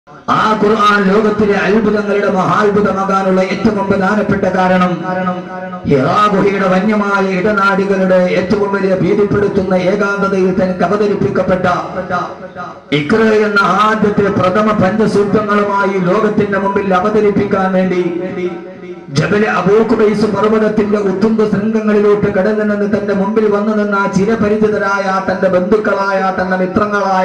ആ ഖുർആൻ ലോകത്തിലെ അത്ഭുതങ്ങളുടെ മഹാത്ഭുതമാകാനുള്ള ഏറ്റവും പ്രധാനപ്പെട്ട കാരണം ഹിറാ ഗുഹയുടെ വന്യമായ ഇടനാടികളുടെ ഏറ്റവും വലിയ ഭീതിപ്പെടുത്തുന്ന ഏകാന്തതയിൽ തനിക്ക് അവതരിപ്പിക്കപ്പെട്ട ഇക്ര എന്ന ആദ്യത്തെ പ്രഥമ പഞ്ചസൂക്തങ്ങളുമായി ലോകത്തിന്റെ മുമ്പിൽ അവതരിപ്പിക്കാൻ വേണ്ടി ജബല അബൂഖുബൈസ് പർവ്വതത്തിന്റെ ഉത്തുംഗ ശൃംഗങ്ങളിലോട്ട് കടന്നു നിന്ന് തന്റെ മുമ്പിൽ വന്നു നിന്ന ചിരപരിചിതരായ തന്റെ ബന്ധുക്കളായ തന്റെ മിത്രങ്ങളായ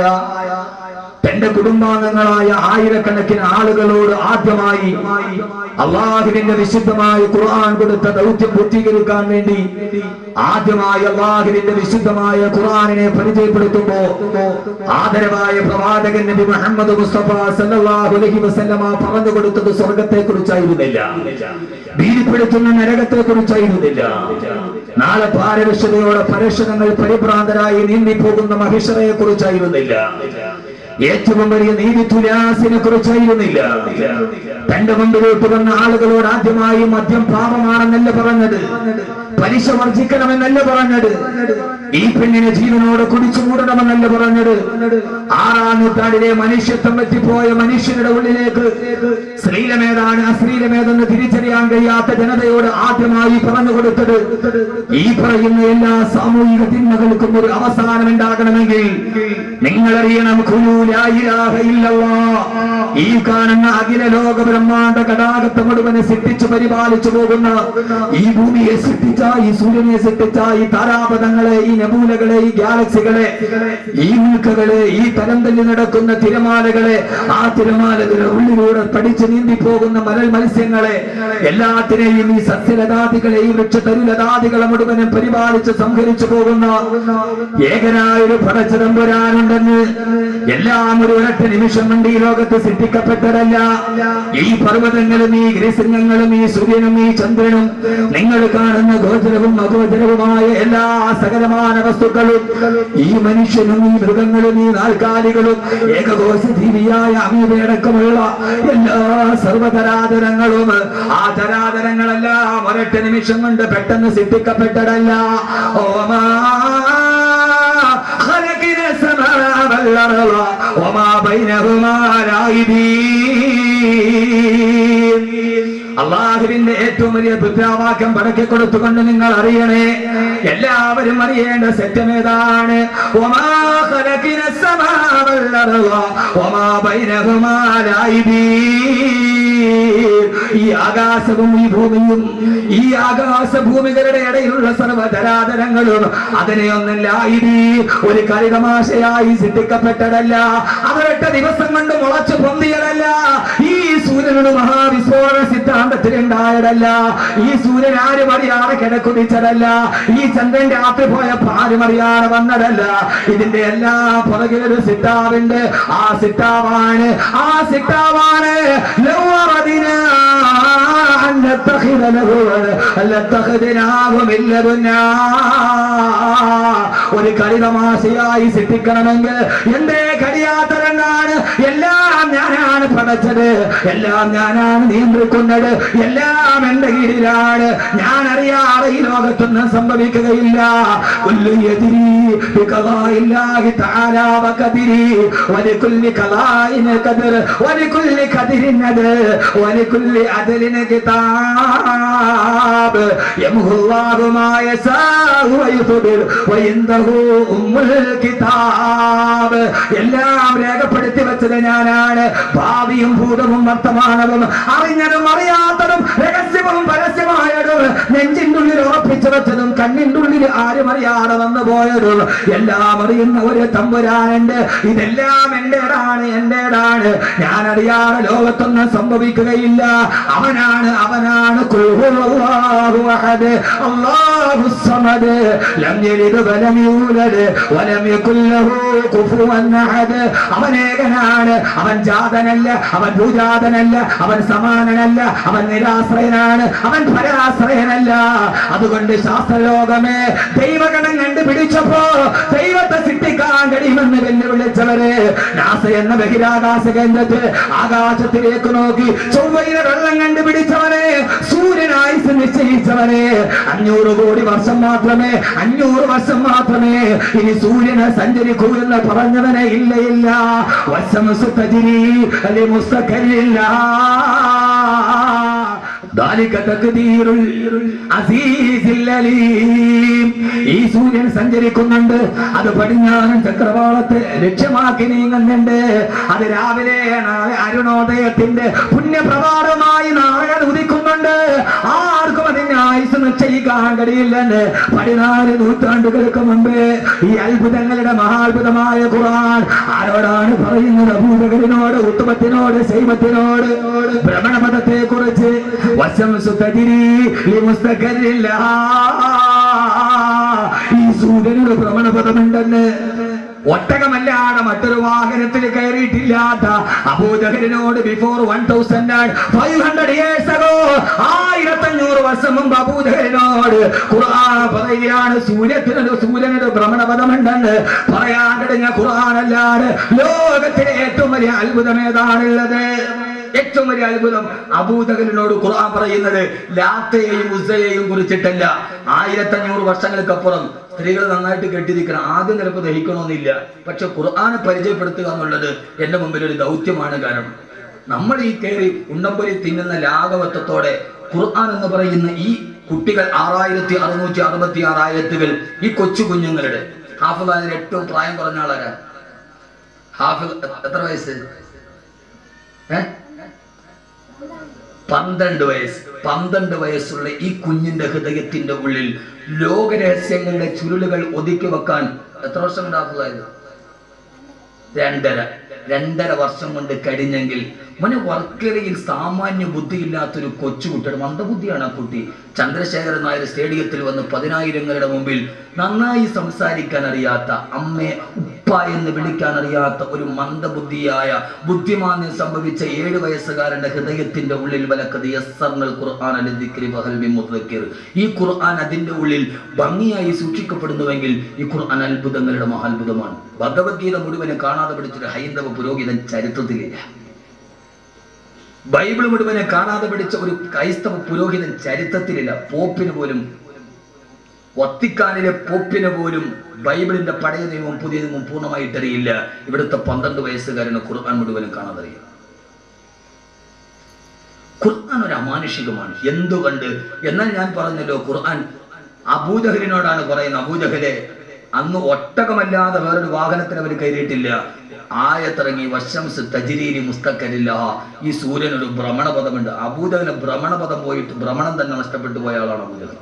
തന്റെ കുടുംബാംഗങ്ങളായ ആയിരക്കണക്കിന് ആളുകളോട് ആദ്യമായി അള്ളാഹുവിന്റെ വിശുദ്ധമായ ഖുർആൻ കൊടുത്ത ദൗത്യം പൂർത്തീകരിക്കാൻ വേണ്ടി ആദ്യമായി അള്ളാഹുവിന്റെ വിശുദ്ധമായ ഖുർആനിനെ പരിചയപ്പെടുത്തുമ്പോ ആദരവായ പ്രവാചകൻ നബി മുഹമ്മദ് മുസ്തഫ സല്ലല്ലാഹു അലൈഹി വസല്ലമ പറഞ്ഞു കൊടുത്തത് സ്വർഗത്തെ കുറിച്ചായിരുന്നില്ല ഭീതിപ്പെടുത്തുന്ന നരകത്തെ കുറിച്ചായിരുന്നില്ല നാളെ പാരവശ്യതയോടെ പരക്ഷണങ്ങൾ പരിഭ്രാന്തരായി നീന്തിപ്പോകുന്ന മഹിഷറയെ കുറിച്ചായിരുന്നില്ല ഏറ്റവും വലിയ നീതി തുലാസിനെ കുറിച്ചായിരുന്നില്ല തന്റെ മുമ്പിലോട്ട് വന്ന ആളുകളോട് ആദ്യമായി മദ്യം പാപമാണെന്നല്ല പറഞ്ഞത് പലിശ വർജിക്കണമെന്നല്ല പറഞ്ഞത് ഈ പെണ്ണിനെ ജീവനോട് കുടിച്ചു മൂടണമെന്നല്ല പറഞ്ഞത് ആറാം നൂറ്റാണ്ടിലെ മനുഷ്യത്വം എത്തിപ്പോയ മനുഷ്യരുടെ ഉള്ളിലേക്ക് ശ്രീലമേതാണ് അശ്ലീലമേതെന്ന് തിരിച്ചറിയാൻ കഴിയാത്ത ജനതയോട് ആദ്യമായി പറഞ്ഞു കൊടുത്തത് ഈ പറയുന്ന എല്ലാ സാമൂഹിക തിന്മകൾക്കും ഒരു അവസാനം ഉണ്ടാകണമെങ്കിൽ നിങ്ങൾ അറിയണം കുലു ലാ ഇലാഹ ഇല്ലല്ലാഹ്. ഈ കാണുന്ന അഖില ലോക ബ്രഹ്മാണ്ട കടാകത്തെ മുഴുവനെ സൃഷ്ടിച്ചു പരിപാലിച്ചു പോകുന്ന ഈ ഭൂമിയെ സൃഷ്ടിച്ച ഈ സൂര്യനെ സൃഷ്ടിച്ച ഈ താരാപഥങ്ങളെ ഈ നബൂലകളെ ഈ ഗാലക്സികളെ ഈ ഉൽക്കകളെ ഈ തരം തല്ലി നടക്കുന്ന തിരമാലകളെ ആ തിരമാലകളുടെ ഉള്ളിലൂടെ പഠിച്ചു നീന്തി പോകുന്ന മലൽ മത്സ്യങ്ങളെ എല്ലാത്തിനെയും ഈ സസ്യലതാദികളെ ഈ വൃക്ഷതരുലതാദികളെ മുഴുവനും പരിപാലിച്ച് സംഹരിച്ചു പോകുന്ന ഏകനായ ഒരു പടച്ചിടമ്പുരാനുണ്ടെന്ന് എല്ലാം ഒരു ഒരൊറ്റ നിമിഷം കൊണ്ട് ഈ ലോകത്ത് സൃഷ്ടിക്കപ്പെട്ടതല്ല ഈ പർവ്വതങ്ങളും ഈ ഗ്രസിംഹങ്ങളും ഈ സൂര്യനും ഈ ചന്ദ്രനും നിങ്ങൾ കാണുന്ന ഗോചരവും അഗോചരവുമായ എല്ലാ സകലമാന വസ്തുക്കളും ഈ മനുഷ്യനും ഈ മൃഗങ്ങളും ഈ നാൽക്കാലികളും ഏകകോശ ജീവിയായ അമീബയടക്കമുള്ള എല്ലാ സർവതരാതരങ്ങളും ആ തരാതരങ്ങളെല്ലാം ഒരൊറ്റ നിമിഷം കൊണ്ട് പെട്ടെന്ന് സൃഷ്ടിക്കപ്പെട്ടതല്ല ഓമാ خلقنا السماء والأرض وما بينهما لاعبين അള്ളാഹുവിന്റെ ഏറ്റവും വലിയ ദുദ്രാവാക്യം പടക്കി കൊടുത്തുകൊണ്ട് നിങ്ങൾ അറിയണേ എല്ലാവരും അറിയേണ്ട സത്യമേതാണ് وما خلقنا السماء والأرض وما بينهما لاعبين ഈ ആകാശവും ഈ ഭൂമിയും ഈ ആകാശ ഭൂമികളുടെ ഇടയിലുള്ള സർവ്വതരാതരങ്ങളും അതിനെയൊന്നല്ല ഇത് ഒരു കളിതമാശയായി സൃഷ്ടിക്കപ്പെട്ടതല്ല അവരൊറ്റ ദിവസം കൊണ്ട് മുളച്ചു പൊന്തിയതല്ല ഈ സൂര്യനൊരു മഹാവിസ്ഫോടന സിദ്ധാന്തത്തിൽ ഉണ്ടായതല്ല ഈ സൂര്യൻ ആരും അറിയാതെ കിടക്കുതിച്ചതല്ല ഈ ചന്ദ്രൻ രാത്രി പോയപ്പോ ആരും അറിയാതെ വന്നതല്ല ഇതിന്റെ എല്ലാ പുറകിലൊരു സിട്ടാവുണ്ട് ആ സിട്ടാവാണ് ആ സിട്ടാവാണ് ലൗവറദിനാ أن نتخذ له لاتخذناه من لدنا ഒരു കളിതമാശയായി സൃഷ്ടിക്കണമെങ്കിൽ എന്റെ കഴിയാത്തതെന്നാണ് എല്ലാം ഞാനാണ് പടച്ചത് എല്ലാം ഞാനാണ് നിയന്ത്രിക്കുന്നത് എല്ലാം എന്റെ കീഴിലാണ് ഞാൻ അറിയാതെ ഈ ലോകത്തൊന്നും സംഭവിക്കുകയില്ല കുല്ലു യദ്രി ബിഖദാഇല്ലാഹി തആല വഖദിരി വലികുല്ലി ഖദാഇന ഖദർ വലികുല്ലി ഖദരിൻ അദൽ വലികുല്ലി അദലിൻ കിതാബ് യംഹുല്ലാഹു മാ യശാഉ വയുദ്ബിർ വഇൻദഹു ഉമ്മുൽ കിതാബ് എല്ലാം രേഖപ്പെടുത്തി വെച്ചത് ഞാനാണ് ഭാവിയും ഭൂതവും വർത്തമാനവും അറിഞ്ഞതും അറിയാത്തതും രഹസ്യവും പരസ്യമായതും നെഞ്ചിന്റെ ഉള്ളിൽ ഉറപ്പിച്ചു വെച്ചതും കണ്ണിന്റെ ഉള്ളിൽ ആരും അറിയാതെ വന്നു പോയതും എല്ലാം അറിയുന്ന ഒരു തമ്പുരാനുണ്ട് ഇതെല്ലാം എന്റേതാണ് എന്റേതാണ് ഞാൻ അറിയാതെ ലോകത്തൊന്നും സംഭവിക്കുകയില്ല അവനാണ് അവനാണ് ഖുൽഹുവല്ലാഹു അഹദ് അല്ലാഹു സമദ് ലം യലിദ് വലം യൂലദ് വലം യകുൽ ലഹു കുഫുവൻ അഹദ് അവൻ ഏകനാണ് അവൻ ജാതനല്ല അവൻ ഭൂജാതനല്ല അവൻ സമാനനല്ല അവൻ നിരാശ്രയനാണ് അവൻ പരാശ്രയനല്ല ശാസ്ത്രജ്ഞനല്ല അതുകൊണ്ട് ശാസ്ത്രലോകമേ ദൈവഗണം കണ്ടുപിടിച്ചപ്പോ ദൈവത്തെ സിട്ടിക്കാൻ കഴിയുമെന്ന് വെല്ലുവിളിച്ചവര് നാസ എന്ന ബഹിരാകാശ കേന്ദ്രത്തിൽ ആകാശത്തിലേക്ക് നോക്കി ചൊവ്വയിലെ വെള്ളം കണ്ടുപിടിച്ചവനെ സൂര്യനായുസ് നിശ്ചയിച്ചവനെ അഞ്ഞൂറ് കോടി വർഷം മാത്രമേ അഞ്ഞൂറ് വർഷം മാത്രമേ ഇനി സൂര്യനെ സഞ്ചരിക്കൂ എന്ന് പറഞ്ഞവനെ ഇല്ല ഇല്ല വശം സുത്തജിരി അല്ലെ മുസ്തഖലില്ല ذلك تقدير العزيز العليم. ഈ സൂര്യൻ സഞ്ചരിക്കുന്നുണ്ട് അത് പടിഞ്ഞാറൻ ചക്രവാളത്തെ ലക്ഷ്യമാക്കി നീങ്ങുന്നുണ്ട് അത് രാവിലെ നാളെ അരുണോദയത്തിന്റെ പുണ്യപ്രഭാതമായി നാളെ ഉദിക്കുന്നുണ്ട് ആർക്കും അതിന്റെ ആയുസ് നിശ്ചയിക്കാൻ കഴിയില്ലെന്ന് പതിനാല് നൂറ്റാണ്ടുകൾക്ക് മുമ്പേ ഈ അത്ഭുതങ്ങളുടെ മഹാത്ഭുതമായ ഖുർആൻ ആരോടാണ് പറയുന്നത് അഭൂതകരിനോട് ഉത്തമത്തിനോട് ശൈവത്തിനോട് ഭ്രമണപഥത്തെ കുറിച്ച് വശം സുതതിരി ഈ സൂര്യനൊരു ഭ്രമണപഥമുണ്ടെന്ന് ഒട്ടകമല്ലാതെ മറ്റൊരു വാഹനത്തിൽ കയറിയിട്ടില്ലാത്ത അബൂജഹലിനോട് before one thousand five hundred years ago ആയിരത്തഞ്ഞൂറ് വർഷം മുമ്പ് അബൂജഹലിനോട് ഖുർആൻ പറയുകയാണ് സൂര്യത്തിനൊരു സൂര്യനൊരു ഭ്രമണപഥമുണ്ടെന്ന് പറയാൻ കഴിഞ്ഞ ഖുർആൻ അല്ലാതെ ലോകത്തിലെ ഏറ്റവും വലിയ അത്ഭുതം ഏതാണുള്ളത് ഏറ്റവും വലിയ അത്ഭുതം അബൂദകലിനോട് ഖുർആൻ പറയുന്നത് ലാത്തയെയും ഉസയെയും കുറിച്ചിട്ടല്ല ആയിരത്തഞ്ഞൂറ് വർഷങ്ങൾക്കപ്പുറം സ്ത്രീകൾ നന്നായിട്ട് കെട്ടിരിക്കണം ആദ്യം ചിലപ്പോൾ ദഹിക്കണമെന്നില്ല പക്ഷെ ഖുർആനെ പരിചയപ്പെടുത്തുക എന്നുള്ളത് എന്റെ മുമ്പിൽ ഒരു ദൗത്യമാണ് കാരണം നമ്മൾ ഈ കയറി ഉണ്ടംപൊരി തിന്നുന്ന ലാഘവത്വത്തോടെ ഖുർആൻ എന്ന് പറയുന്ന ഈ കുട്ടികൾ ആറായിരത്തി അറുന്നൂറ്റി അറുപത്തി ആറ് ആയത്തുകൾ ഈ കൊച്ചു കുഞ്ഞുങ്ങളുടെ ഹാഫിദ് ഏറ്റവും പ്രായം കുറഞ്ഞ ആളാരാ ഹാഫിദ് എത്ര വയസ്സ് ഏ പന്ത്രണ്ട് വയസ്സ് പന്ത്രണ്ട് വയസ്സുള്ള ഈ കുഞ്ഞിന്റെ ഹൃദയത്തിന്റെ ഉള്ളിൽ ലോകരഹസ്യങ്ങളുടെ ചുരുളുകൾ ഒതുക്കി വെക്കാൻ എത്ര വർഷം കൊണ്ട് ഹാഫിദായത് രണ്ടര രണ്ടര വർഷം കൊണ്ട് കഴിഞ്ഞെങ്കിൽ മോനെ വർക്കലയിൽ സാമാന്യ ബുദ്ധിയില്ലാത്തൊരു കൊച്ചുകുട്ടിയുടെ മന്ദബുദ്ധിയാണ് ആ കുട്ടി ചന്ദ്രശേഖരൻ നായർ സ്റ്റേഡിയത്തിൽ വന്ന് പതിനായിരങ്ങളുടെ മുമ്പിൽ നന്നായി സംസാരിക്കാൻ അറിയാത്ത അമ്മയെ ഉപ്പ എന്ന് വിളിക്കാൻ അറിയാത്ത ഒരു മന്ദബുദ്ധിയായ ബുദ്ധിമാന്യം സംഭവിച്ച ഏഴ് വയസ്സുകാരന്റെ ഹൃദയത്തിന്റെ ഉള്ളിൽ വലക്കത് യസ്സർനൽ ഖുർആൻ അലി ദിക്രി വഹൽ ബി മുദ്ദക്കിർ. ഈ ഖുർആൻ അതിന്റെ ഉള്ളിൽ ഭംഗിയായി സൂക്ഷിക്കപ്പെടുന്നുവെങ്കിൽ ഈ ഖുർആൻ അത്ഭുതങ്ങളുടെ മഹാത്ഭുതമാണ് ഭഗവത്ഗീത മുഴുവനെ കാണാതെ പഠിച്ചൊരു ഹൈന്ദവ പുരോഹിതൻ ചരിത്രത്തിലില്ല ബൈബിൾ മുഴുവനെ കാണാതെ പഠിച്ച ഒരു ക്രൈസ്തവ പുരോഹിതൻ ചരിത്രത്തിലില്ല പോപ്പിന് പോലും വത്തിക്കാനിലെ പോപ്പിന് പോലും ബൈബിളിന്റെ പഴയ നിയമവും പുതിയ നിയമവും പൂർണ്ണമായിട്ട് അറിയില്ല ഇവിടുത്തെ പന്ത്രണ്ട് വയസ്സുകാരന് ഖുർആൻ മുഴുവനും കാണാതെ അറിയാം ഖുർആൻ ഒരു അമാനുഷികമാണ് എന്തുകൊണ്ട് എന്നാൽ ഞാൻ പറഞ്ഞല്ലോ ഖുർആൻ അബൂജഹലിനോടാണ് പറയുന്നത് അബൂജഹലെ അന്ന് ഒട്ടകമല്ലാതെ വേറൊരു വാഹനത്തിന് അവർ കയറിയിട്ടില്ല ആയത്തിറങ്ങി വശംസ് തജിരീരി മുസ്തക്കരില്ല ഈ സൂര്യൻ ഒരു ഭ്രമണപഥമുണ്ട് അബൂജഹലെ ഭ്രമണപഥം പോയിട്ട് ഭ്രമണം തന്നെ നഷ്ടപ്പെട്ടു പോയ ആളാണ് അബൂജഹൽ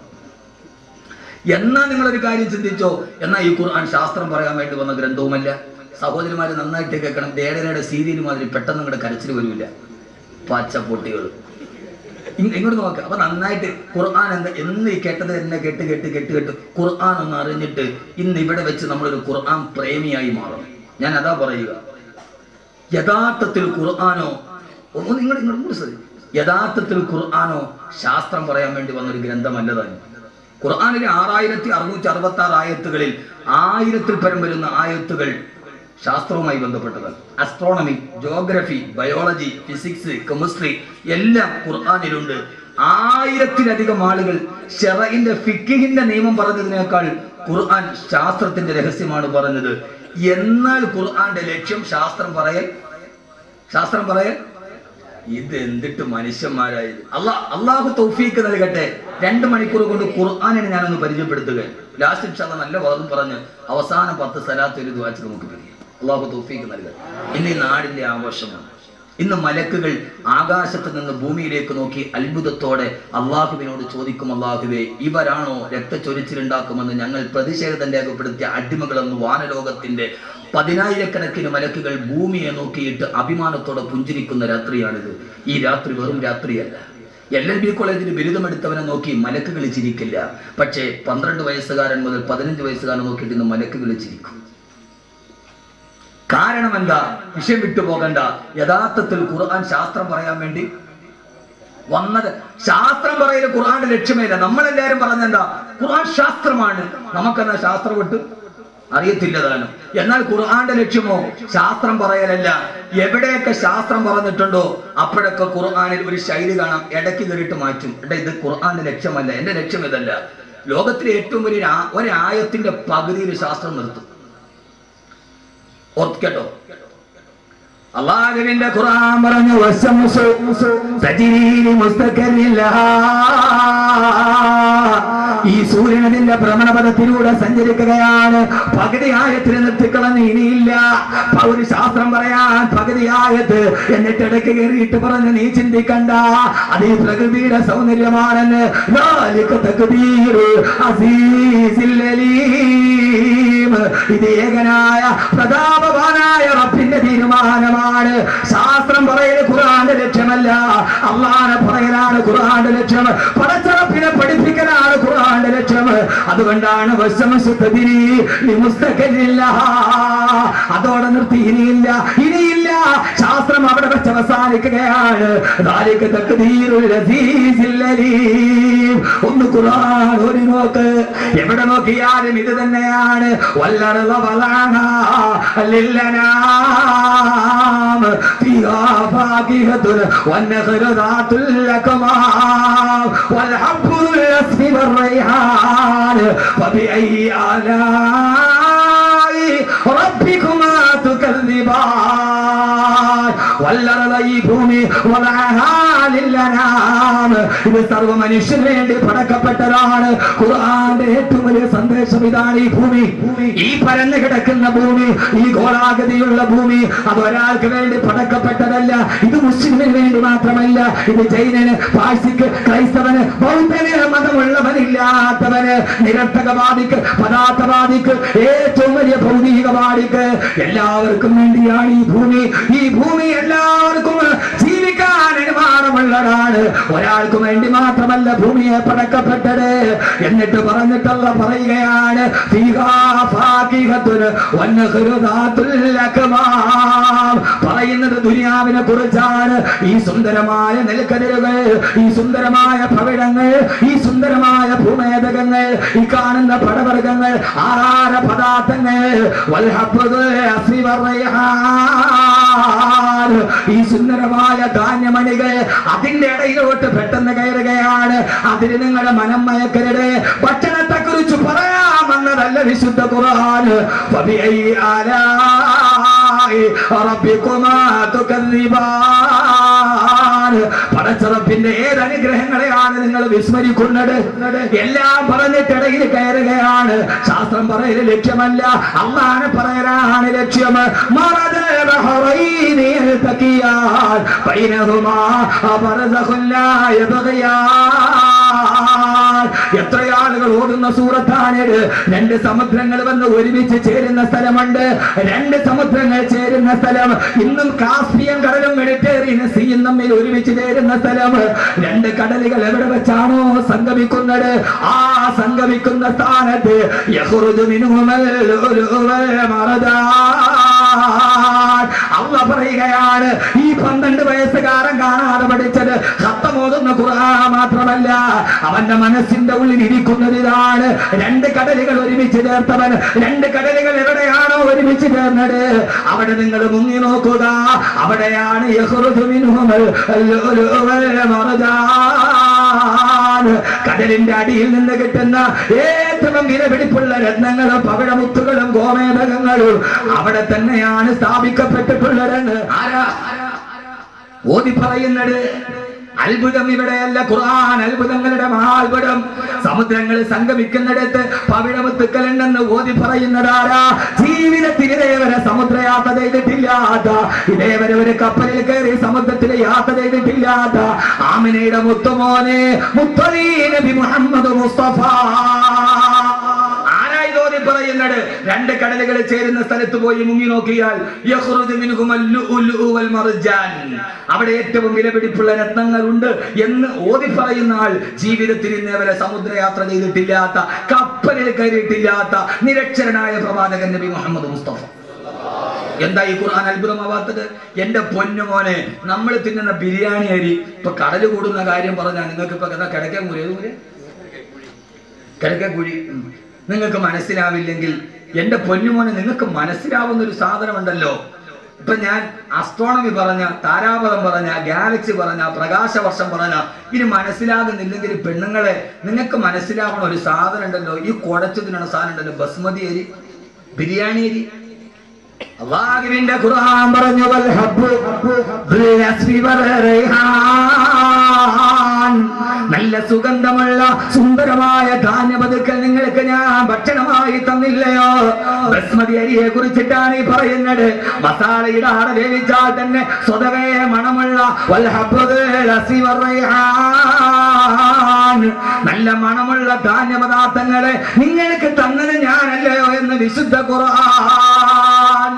എന്നാ നിങ്ങളൊരു കാര്യം ചിന്തിച്ചോ എന്നാ ഈ ഖുർആൻ ശാസ്ത്രം പറയാൻ വേണ്ടി വന്ന ഗ്രന്ഥവുമല്ല സഹോദരിമാര് നന്നായിട്ട് കേൾക്കണം ദേടനയുടെ സീരിയൽ മാതിരി പെട്ടെന്ന് നിങ്ങളുടെ കരച്ചിൽ വരില്ല പച്ചപ്പൊട്ടികൾ ഇങ് ഇങ്ങോട്ട് നോക്ക് അപ്പൊ നന്നായിട്ട് ഖുർആൻ എന്താ എന്ന് ഈ കേട്ടത് എന്നെ കേട്ട് കേട്ട് കേട്ട് കേട്ട് ഖുർആൻ ഒന്ന് അറിഞ്ഞിട്ട് ഇന്ന് ഇവിടെ വെച്ച് നമ്മളൊരു ഖുർആൻ പ്രേമിയായി മാറണം ഞാൻ അതാ പറയുക യഥാർത്ഥത്തിൽ ഖുർആാനോ ഒന്ന് നിങ്ങൾ ഇങ്ങോട്ട് ശ്രദ്ധി യഥാർത്ഥത്തിൽ ഖുർആാനോ ശാസ്ത്രം പറയാൻ വേണ്ടി വന്നൊരു ഗ്രന്ഥമല്ല തന്നെ ഖുർആാനിലെ ആറായിരത്തി അറുന്നൂറ്റി അറുപത്തി ആറ് ആയത്തുകളിൽ ആയിരത്തിൽ പരം വരുന്ന ആയത്തുകൾ ശാസ്ത്രവുമായി ബന്ധപ്പെട്ടതാണ് astronomy geography biology physics chemistry എല്ലാം ഖുർആാനിലുണ്ട് ആയിരത്തിലധികം ആളുകൾ ഷെറയിന്റെ ഫിക്കിഹിന്റെ നിയമം പറഞ്ഞതിനേക്കാൾ ഖുർആൻ ശാസ്ത്രത്തിന്റെ രഹസ്യമാണ് പറഞ്ഞത് എന്നാൽ ഖുർആന്റെ ലക്ഷ്യം ശാസ്ത്രം പറയൽ ശാസ്ത്രം പറയൽ ഇത് എന്തിട്ട് മനുഷ്യന്മാരായത് അള്ളാ അള്ളാഹു തൗഫീക്ക് നൽകട്ടെ രണ്ട് മണിക്കൂർ കൊണ്ട് ഖുർആാനിനെ ഞാനൊന്ന് പരിചയപ്പെടുത്തുക ലാസ്റ്റ് ഇൻഷാല്ല നല്ല വാദം പറഞ്ഞ് അവസാന പത്ത് സ്ഥലത്ത് ഒരു ദ്വാച്ച് നമുക്ക് പിരിയാം അള്ളാഹു തൗഫീക്ക് നൽകട്ടെ ഇന്ന് ഈ നാടിന്റെ ആഘോഷമാണ് ഇന്ന് മലക്കുകൾ ആകാശത്ത് നിന്ന് ഭൂമിയിലേക്ക് നോക്കി അത്ഭുതത്തോടെ അള്ളാഹുവിനോട് ചോദിക്കും അള്ളാഹുവേ ഇവരാണോ രക്തച്ചൊരിച്ചിലുണ്ടാക്കുമെന്ന് ഞങ്ങൾ പ്രതിഷേധം രേഖപ്പെടുത്തിയ അടിമകളെന്ന് വാനലോകത്തിന്റെ പതിനായിരക്കണക്കിന് മലക്കുകൾ ഭൂമിയെ നോക്കിയിട്ട് അഭിമാനത്തോടെ പുഞ്ചിരിക്കുന്ന രാത്രിയാണിത് ഈ രാത്രി വെറും രാത്രിയല്ല എൽ എൽ ബി കോളേജിൽ ബിരുദമെടുത്തവനെ നോക്കി മലക്കുകൾ ചിരിക്കില്ല പക്ഷേ പന്ത്രണ്ട് വയസ്സുകാരൻ മുതൽ പതിനഞ്ച് വയസ്സുകാരൻ നോക്കിയിട്ട് ഇന്ന് മലക്കുകൾ ചിരിക്കും കാരണം എന്താ വിഷയം വിട്ടു പോകണ്ട യഥാർത്ഥത്തിൽ ഖുർആൻ ശാസ്ത്രം പറയാൻ വേണ്ടി വന്നത് ശാസ്ത്രം പറയല് ഖുർആന്റെ ലക്ഷ്യമേല നമ്മളെല്ലാരും പറഞ്ഞെന്താ ഖുർആൻ ശാസ്ത്രമാണ് നമുക്കെന്നാ ശാസ്ത്രം വിട്ട് അറിയത്തില്ല താനും എന്നാൽ ഖുർആന്റെ ലക്ഷ്യമോ ശാസ്ത്രം പറയലല്ല എവിടെയൊക്കെ ശാസ്ത്രം പറഞ്ഞിട്ടുണ്ടോ അപ്പോഴൊക്കെ ഖുർആനിൽ ഒരു ശൈലി കാണാം ഇടയ്ക്ക് കയറിയിട്ട് മാറ്റും എടാ ഇത് ഖുർആന്റെ ലക്ഷ്യമല്ല എന്റെ ലക്ഷ്യം ഇതല്ല ലോകത്തിലെ ഏറ്റവും വലിയ ഒരു ആ- ഒരായത്തിന്റെ പകുതിയിൽ ശാസ്ത്രം നിർത്തും ഓർക്കേട്ടോ അള്ളാഹുവിന്റെ ഖുർആൻ പറഞ്ഞു വശംസു തജ്രീലി മുസ്തഖലില്ലഹാ ഈ സൂര്യൻ അതിന്റെ ഭ്രമണപഥത്തിലൂടെ സഞ്ചരിക്കുകയാണ് പകുതി ആയത്തിന് നിർത്തിക്കളഞ്ഞ് ഇനിയില്ല പ- ഒരു ശാസ്ത്രം പറയാൻ പകുതി ആയത്ത് എന്നിട്ട് ഇടയ്ക്ക് കയറിയിട്ട് പറഞ്ഞ് നീ ചിന്തിക്കണ്ട അത് ഈ പ്രകൃതിയുടെ സൗന്ദര്യമാണെന്ന് ذلك تقدير عزيز العليم. ഇത് ഏകനായ പ്രതാപവാനായ റബ്ബിന്റെ തീരുമാനമാണ് ശാസ്ത്രം പറയൽ ഖുർആന്റെ ലക്ഷ്യമല്ല അള്ളാനെ പറയലാണ് ഖുർആന്റെ ലക്ഷ്യം പടച്ചറപ്പിനെ പഠിപ്പിക്കലാണ് ഖുർആന്റെ ലക്ഷ്യം അതുകൊണ്ടാണ് വശമശുദ്ധതിരി അതോടെ നിർത്തി ഇനിയില്ല ഇനിയില്ല ശാസ്ത്രം അവിടെ വെച്ച് അവസാനിക്കുകയാണ് ذلك تقدير العزيز العليم. ഒന്ന് ഖുർആൻ ഒരു നോക്ക് എവിടെ നോക്കിയാലും ഇത് തന്നെയാണ് വല്ലറ വലാഹ للأنعام فيها فاكهة والنخل ذات الأكمام والحب ذو الأسف والريحان فبأي آلاء ربكما تكذبان والأرض ഈ ഭൂമി വലഅഹാ للأنعام. ഇത് സർവ്വ മനുഷ്യന് വേണ്ടി പടക്കപ്പെട്ടതാണ് ഖുർആന്റെ ഏറ്റവും വലിയ സന്ദേശം ഇതാണ് ഈ ഭൂമി ഈ പരന്നു കിടക്കുന്ന ഭൂമി ഈ ഗോളാഗതിയുള്ള ഭൂമി അത് ഒരാൾക്ക് വേണ്ടി പടക്കപ്പെട്ടതല്ല ഇത് മുസ്ലിമിന് വേണ്ടി മാത്രമല്ല ഇത് ജൈനന് പാഴ്സിക്ക് ക്രൈസ്തവന് ബൗദ്ധന് മതമുള്ളവനില്ലാത്തവന് നിരർത്ഥകവാദിക്ക് പദാർത്ഥവാദിക്ക് ഏറ്റവും വലിയ ഭൗതികവാദിക്ക് എല്ലാവർക്കും വേണ്ടിയാണ് ഈ ഭൂമി ഈ ഭൂമി എല്ലാവർക്കും ജീവിക്കാൻ അനുമാനമുള്ളതാണ് ഒരാൾക്കും വേണ്ടി മാത്രമല്ല ഭൂമിയെ പടക്കപ്പെട്ടത് എന്നിട്ട് പറഞ്ഞിട്ടുള്ള പറയുകയാണ് ഫീഹാ ഫാകിഹത്തുൻ വന്നഖ്റു ദാത്തുൽ അക്മാം. പറയുന്നത് ദുനിയാവിനെ കുറിച്ചാണ് ഈ സുന്ദരമായ നെൽക്കതിരുകൾ ഈ സുന്ദരമായ ഭവിടങ്ങൾ ഈ സുന്ദരമായ ഭൂമേതകങ്ങൾ ഈ കാണുന്ന പടവർഗങ്ങൾ ആഹാര പദാർത്ഥങ്ങൾ വൽഹബ്ബുൽ അസ്രി വറയ്ഹാൻ. ഈ സുന്ദരമായ ധാന്യമണികൾ അതിന്റെ ഇടയിലോട്ട് പെട്ടെന്ന് കയറുകയാണ് അതിന് നിങ്ങളുടെ മനം മയക്കരുത് ഭക്ഷണത്തെ കുറിച്ച് പറയാമെന്നതല്ല വിശുദ്ധ ഖുർആൻ ഫബിഅയി ആലാഇ റബ്ബികുമാ തുകദ്ദിബാൻ പടച്ചറപ്പിന്റെ ഏത് അനുഗ്രഹങ്ങളെയാണ് നിങ്ങൾ വിസ്മരിക്കുന്നത് എല്ലാം പറഞ്ഞിട്ടിടയിൽ കയറുകയാണ് ശാസ്ത്രം പറയല് ലക്ഷ്യമല്ല അള്ളാനെ പറയലാണ് ലക്ഷ്യം മറദ ബഹറൈൻ യൽതഖിയാൻ ബൈനഹുമാ ബർസഖുൻ ലാ യബ്ഗിയാൻ എത്ര ആളുകൾ ഓടുന്ന സൂറത്താണിത് രണ്ട് സമുദ്രങ്ങൾ വന്ന് ഒരുമിച്ച് ചേരുന്ന സ്ഥലമുണ്ട് രണ്ട് സമുദ്രങ്ങൾ ചേരുന്ന സ്ഥലം ഇന്നും കാസ്പിയൻ കടലും മെഡിറ്റേറിയൻ സീയും തമ്മിൽ ഒരുമിച്ച് ചേരുന്ന സ്ഥലം രണ്ട് കടലുകൾ എവിടെ വെച്ചാണോ സംഗമിക്കുന്നത് ആ സംഗമിക്കുന്ന സ്ഥാനത്ത് യഖ്റുജു മിൻഹുമൽ ലുഅ്ലുഅൽ മറദാൻ അള്ള പറയുകയാണ് ഈ പന്ത്രണ്ട് വയസ്സുകാരൻ കാണാതെ പഠിച്ചത് ഖത്തമോതുന്ന ഖുർആൻ മാത്രമല്ല അവന്റെ മനസ്സിന്റെ ഉള്ളിൽ ഇരിക്കുന്നത് ഇതാണ് രണ്ട് കടലുകൾ ഒരുമിച്ച് ചേർത്തവൻ രണ്ട് കടലുകൾ എവിടെയാണോ ഒരുമിച്ച് ചേർന്നത് അവിടെ നിങ്ങൾ മുങ്ങി നോക്കുക അവിടെയാണ് യഖ്റുജു മിൻഹുമൽ ലുഅ്ലുഅൽ മറദാൻ കടലിന്റെ അടിയിൽ നിന്ന് കിട്ടുന്ന ഏറ്റവും വിലപിടിപ്പുള്ള രത്നങ്ങളും പവിഴമുത്തുകളും ഗോമേതകങ്ങളും അവിടെ തന്നെയാണ് സ്ഥാപിക്കപ്പെട്ടിട്ടുള്ളത് ആരാ ഓതി പറയുന്നത് അത്ഭുതം ഇവിടെയല്ല ഖുർആൻ അത്ഭുതങ്ങളുടെ മഹാത്ഭുതം സമുദ്രങ്ങൾ സംഗമിക്കുന്നിടത്ത് പവിഴമുത്തുക്കളുണ്ടെന്ന് ഓതി പറയുന്നതാരാ ജീവിതത്തിൽ ഇതേവരെ സമുദ്രയാത്ര ചെയ്തിട്ടില്ലാത്ത ഇതേവരെ ഒരു കപ്പലിൽ കയറി സമുദ്രത്തിൽ യാത്ര ചെയ്തിട്ടില്ലാത്ത ആമിനയുടെ മുത്തുമോനെ മുത്തലീ നബി മുഹമ്മദ് മുസ്തഫ ആരായി തോന്നി പറയുന്നത് രണ്ട് കടലുകൾ ചേരുന്ന സ്ഥലത്ത് പോയി മുങ്ങി നോക്കിയാൽ യഖ്റുജു മിൻഹുമൽ ലുഉലു വൽ മർജാൻ. അവിടെ ഏറ്റവും വിലപിടിപ്പുള്ള രത്നങ്ങളുണ്ട് എന്ന് ഓതി പറയുന്ന ആൾ ജീവിതത്തിൽ ഇന്നേ വരെ സമുദ്രയാത്ര ചെയ്തിട്ടില്ലാത്ത കപ്പലിൽ കയറിയിട്ടില്ലാത്ത നിരക്ഷരനായ പ്രവാചകൻ നബി മുഹമ്മദ് മുസ്തഫ എന്താ ഈ ഖുർആൻ അത്ഭുതമാവാത്തത് എന്റെ പൊന്നുമോനെ നമ്മൾ തിന്നുന്ന ബിരിയാണി അരി ഇപ്പൊ കടല് കൂടുന്ന കാര്യം പറഞ്ഞാൽ നിങ്ങൾക്ക് ഇപ്പൊ എന്താ കിടക്കാൻ കൂടി ഏത് കൂടി കിടക്കക്കുഴി നിങ്ങൾക്ക് മനസ്സിലാവില്ലെങ്കിൽ എന്റെ പൊന്നുമോനെ നിങ്ങൾക്ക് മനസ്സിലാവുന്ന ഒരു സാധനമുണ്ടല്ലോ ഇപ്പൊ ഞാൻ അസ്ട്രോണമി പറഞ്ഞ താരാപഥം പറഞ്ഞ ഗാലക്സി പറഞ്ഞ പ്രകാശവർഷം പറഞ്ഞ ഇനി മനസ്സിലാകുന്നില്ലെങ്കിൽ പെണ്ണുങ്ങളെ നിങ്ങൾക്ക് മനസ്സിലാവണ ഒരു സാധനം ഉണ്ടല്ലോ ഈ കുടച്ചതിനുള്ള സാധനം ഉണ്ടല്ലോ ബസ്മതി അരി ബിരിയാണി അരി അള്ളാഹുവിന്റെ ഖുർആൻ പറഞ്ഞു വൽ ഹബ്ബ് ബിൽ അസ്ഫി വൽ റൈഹാൻ നല്ല സുഗന്ധമുള്ള സുന്ദരമായ ധാന്യപതുക്കൾ നിങ്ങൾക്ക് ഞാൻ ഭക്ഷണമായി തന്നില്ലയോ ബസ്മതി അരിയെ കുറിച്ചിട്ടാണ് ഈ പറയുന്നത് മസാല ഇടാതെ വേവിച്ചാൽ തന്നെ സ്വതവേ മണമുള്ള വൽ ഹബ്ബ് ബിൽ അസ്ഫി വൽ റൈഹാൻ നല്ല മണമുള്ള ധാന്യപദാർത്ഥങ്ങളെ നിങ്ങൾക്ക് തന്നത് ഞാനല്ലയോ എന്ന് വിശുദ്ധ ഖുർആൻ